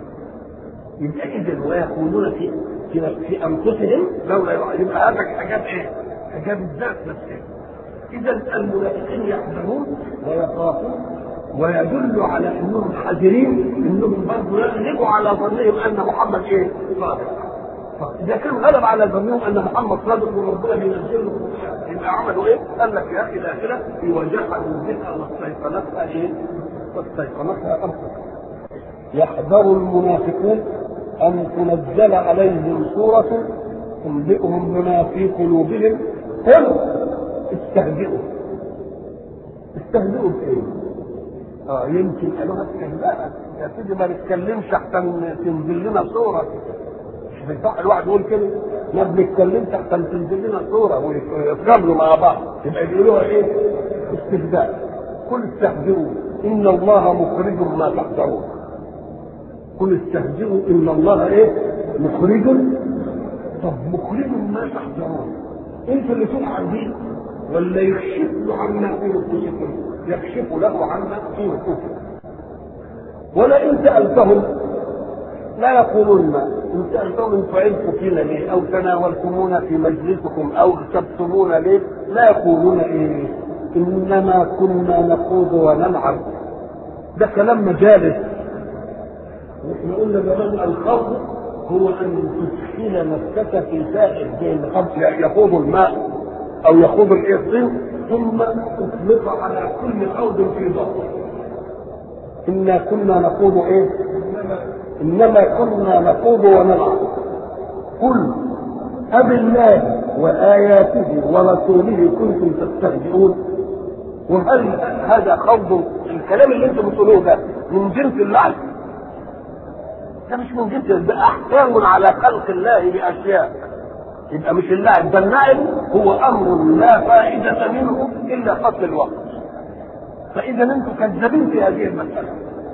يبقى إذا ويقولون في في, في أنفسهم لولا يبقى هذا حاجات إيه؟ حجاب الذات نفسها اذا المنافقين يحذرون ويخافون ويدل على انهم حذرين انهم برضه يغلبوا على ظنهم ان محمد ايه؟ صادق. اذا كان غلب على ظنهم ان محمد صادق وربنا بينزل له يبقى عملوا ايه؟ قال لك يا اخي الاخره وجحدوا بها واستيقنتها ايه؟ واستيقنتها انفسهم. يحذر المنافقون ان تنزل عليهم سوره تنبئهم بما في قلوبهم قل استهزئوا استهزئوا بايه؟ اه يمكن قالوها استهزاء يا سيدي ما نتكلمش احسن تنزل لنا صوره مش بيصح الواحد يقول كده ما بنتكلمش احسن تنزل لنا صوره ويتغامروا مع بعض يبقى بيقولوها ايه؟ استهزاء قل استهزئوا ان الله مخرج ما تحذرون قل استهزئوا ان الله ايه؟ مخرج طب مخرج ما تحذرون انتوا اللي تبقوا ولا يكشف له عما في نفوسكم يكشف له عما في نفوسكم ولئن سألتهم لا يقولون ما إن سألتهم إن فعلتم فينا ليه أو تناولتمونا في مجلسكم أو كتبتمونا ليه لا يقولون إيه إنما كنا نخوض ونلعب ده كلام مجالس احنا قلنا زمان الخوض هو أن تدخل نفسك في سائر زي يخوض الماء او يخوض الطين ثم اطلق على كل خوض في ظهره انا كنا نخوض ايه انما كنا نخوض ونلعب قل أب الله وآياته ورسوله كنتم تستهزئون وهل هذا خوض الكلام اللي انتم بتقولوه ده من جنس اللعب ده مش من جنس ده احكام على خلق الله باشياء يبقى مش اللعب ده اللعب هو امر لا فائده منه الا قتل الوقت فاذا انتم كذابين في هذه المساله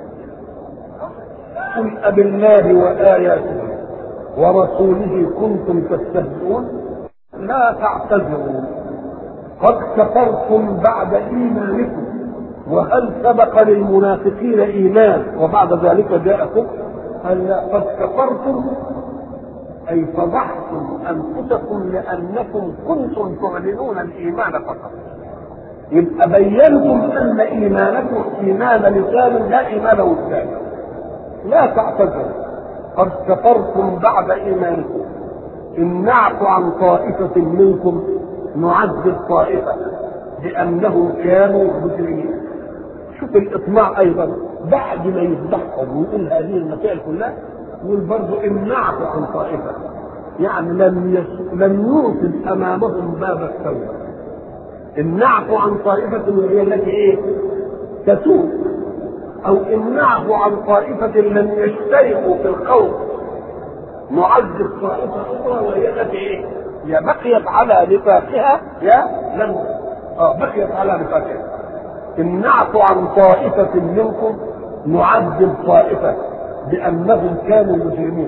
قل أب الله وآياته ورسوله كنتم تستهزئون لا تعتذروا قد كفرتم بعد إيمانكم وهل سبق للمنافقين إيمان وبعد ذلك جاء كفر هل قد كفرتم أي فضحتم أنفسكم لأنكم كنتم تعلنون الإيمان فقط يبقى بينتم أن إيمانكم إيمان لسان لا إيمان وجدان لا تعتذروا قد كفرتم بعد إيمانكم إن نعفو عن طائفة منكم نعذب طائفة لأنهم كانوا مجرمين شوف الإطماع أيضا بعد ما يذبحهم ويقول هذه المسائل كلها يقول برضه امنعت عن طائفة يعني لم يس... لم يوصل أمامهم باب التوبة امنعت عن طائفة وهي التي إيه؟ تتوب أو امنعت عن طائفة لم يشتركوا في القول نعذب طائفة أخرى وهي التي إيه؟ يا بقيت على نفاقها يا لم اه بقيت على نفاقها امنعت عن طائفة منكم نعذب طائفة بأنهم كانوا مجرمين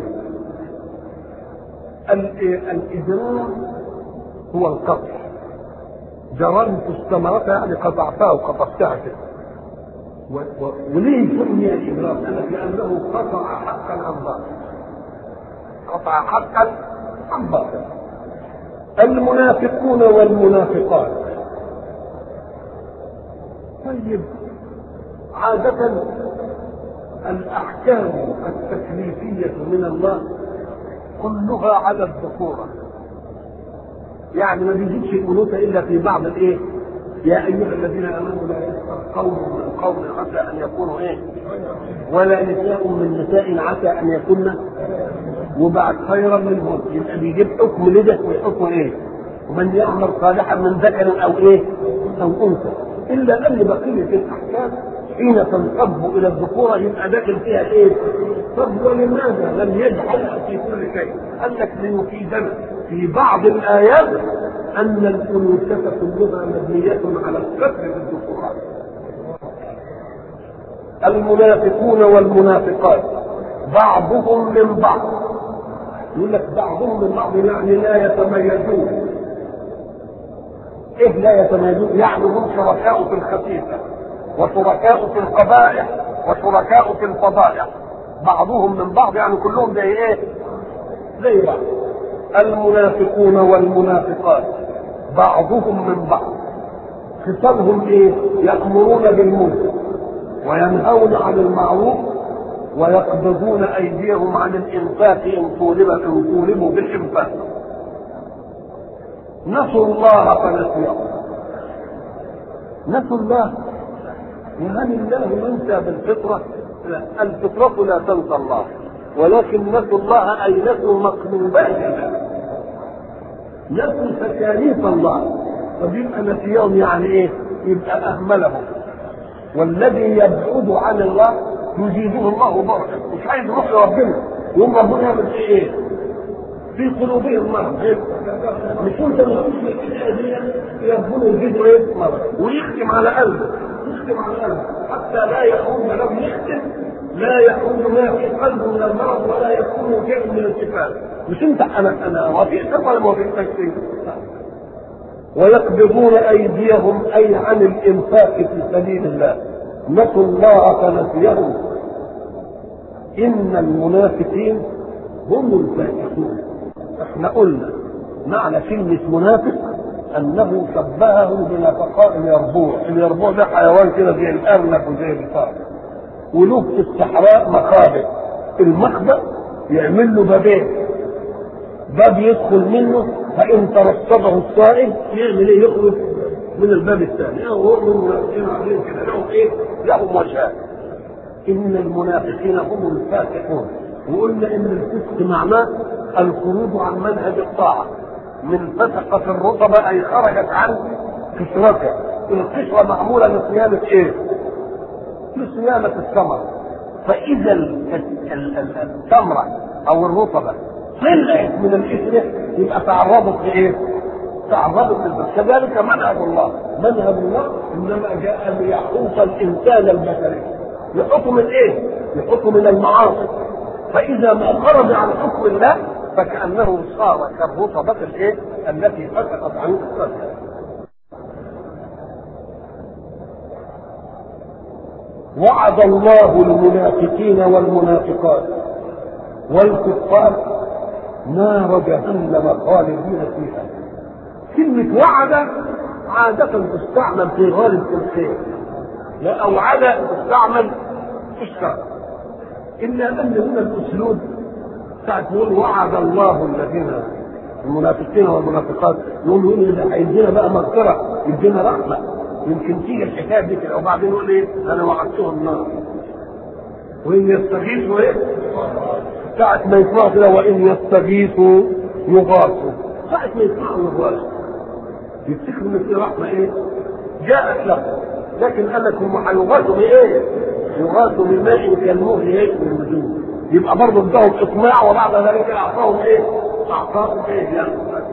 الإجرام هو القطع جرمت الثمرة يعني قطعتها وقطعتها كده و... و... وليه سمي الإجرام؟ لأنه قطع حقا عن باطل قطع حقا عن باطل المنافقون والمنافقات طيب عادة الأحكام التكليفية من الله كلها على الذكورة يعني ما بيجيش الأنوثة إلا في بعض الإيه؟ يا أيها الذين آمنوا لا يسخر قوم من قوم عسى أن يكونوا إيه؟ ولا نساء من نساء عسى أن يكن وبعد خيرا منهم يبقى بيجيب حكم لده وحكم إيه؟ ومن يعمل صالحا من ذكر أو إيه؟ أو أنثى إلا أن بقية الأحكام حين تنصب الى الذكوره يبقى داخل فيها ايه؟ طب ولماذا لم يجعل في كل شيء؟ قال لك ليفيدنا في بعض الايات ان الانوثه كلها مبنيه على القتل بالذكورات. المنافقون والمنافقات بعضهم من بعض يقول لك بعضهم من بعض يعني لا يتميزون ايه لا يتميزون؟ يعني هم شركاء في الخفيفه وشركاء في القبائح وشركاء في الفضائح بعضهم من بعض يعني كلهم زي ايه؟ زي بعض المنافقون والمنافقات بعضهم من بعض خصالهم ايه؟ يأمرون بالمنكر وينهون عن المعروف ويقبضون ايديهم عن الانفاق ان طولب ان طولبوا بالانفاق نسوا الله فنسيهم نسوا الله وهل الله ينسى بالفطرة؟ لا الفطرة لا تنسى الله ولكن نسوا الله أي نسوا مقلوبات الله نسوا تكاليف الله فبيبقى نسيهم يعني ايه؟ يبقى أهملهم والذي يبعد عن الله يزيده الله بركة مش عايز يروح لربنا يوم ربنا يعمل فيه ايه؟ في قلوبهم مرض مش انت اللي ربنا يزيده ايه؟ مرض ويختم على قلبه يختم على قلبه حتى لا يعود لم يختم لا يعود ما في قلبه من المرض ولا يكون شيء من الشفاء مش انت انا انا وافقتك ولا ما وافقتك فيه ويقبضون ايديهم اي عن الانفاق في سبيل الله نسوا الله فنسيهم ان المنافقين هم الفاسقون احنا قلنا معنى كلمه منافق انه شبهه بنفقاء اليربوع اليربوع ده حيوان كده زي الارنب وزي الفار وله في الصحراء مخابئ المخبأ يعمل له بابين باب يدخل منه فان ترصده الصائم يعمل ايه يخرج من الباب الثاني هو من منافقين عاملين كده لهم ايه؟ لهم وجهان ان المنافقين هم الفاسقون وقلنا ان الفسق معناه الخروج عن منهج الطاعه من فسقة الرطبة أي خرجت عن قشرتها القشرة معمولة لصيانة إيه؟ لصيانة الثمرة فإذا الثمرة أو الرطبة طلعت من القشرة يبقى تعرضت لإيه؟ تعرضت للبس كذلك منهج الله منهج الله إنما جاء ليحوط الإنسان البشري يحط من إيه؟ يحط من المعاصي فإذا ما خرج عن حكم الله فكأنه صار كالرطبة الايه؟ التي فسقت عن الصدر. وعد الله المنافقين والمنافقات والكفار نار جهنم خالدين فيها. كلمة وعد عادة تستعمل في غالب الخير. لا أوعد تستعمل في الشر. إلا أن هنا الأسلوب ساعة يقول وعد الله الذين المنافقين والمنافقات يقول يقول اللي هيدينا بقى مغفرة يدينا رحمة يمكن تيجي الحكاية دي كده وبعدين يقول ايه أنا وعدتهم النار وإن يستغيثوا ايه ساعة ما يسمعوا كده وإن يستغيثوا يغاثوا ساعة ما يسمعوا يغاثوا يفتكروا إن في رحمة إيه؟ جاءت لهم لكن قال لك هم هيغاثوا بإيه؟ يغاثوا بماء كالمهل يشوي الوجوه يبقى برضه اداهم اقماع وبعد ذلك اعطاهم ايه؟ اعطاهم ايه؟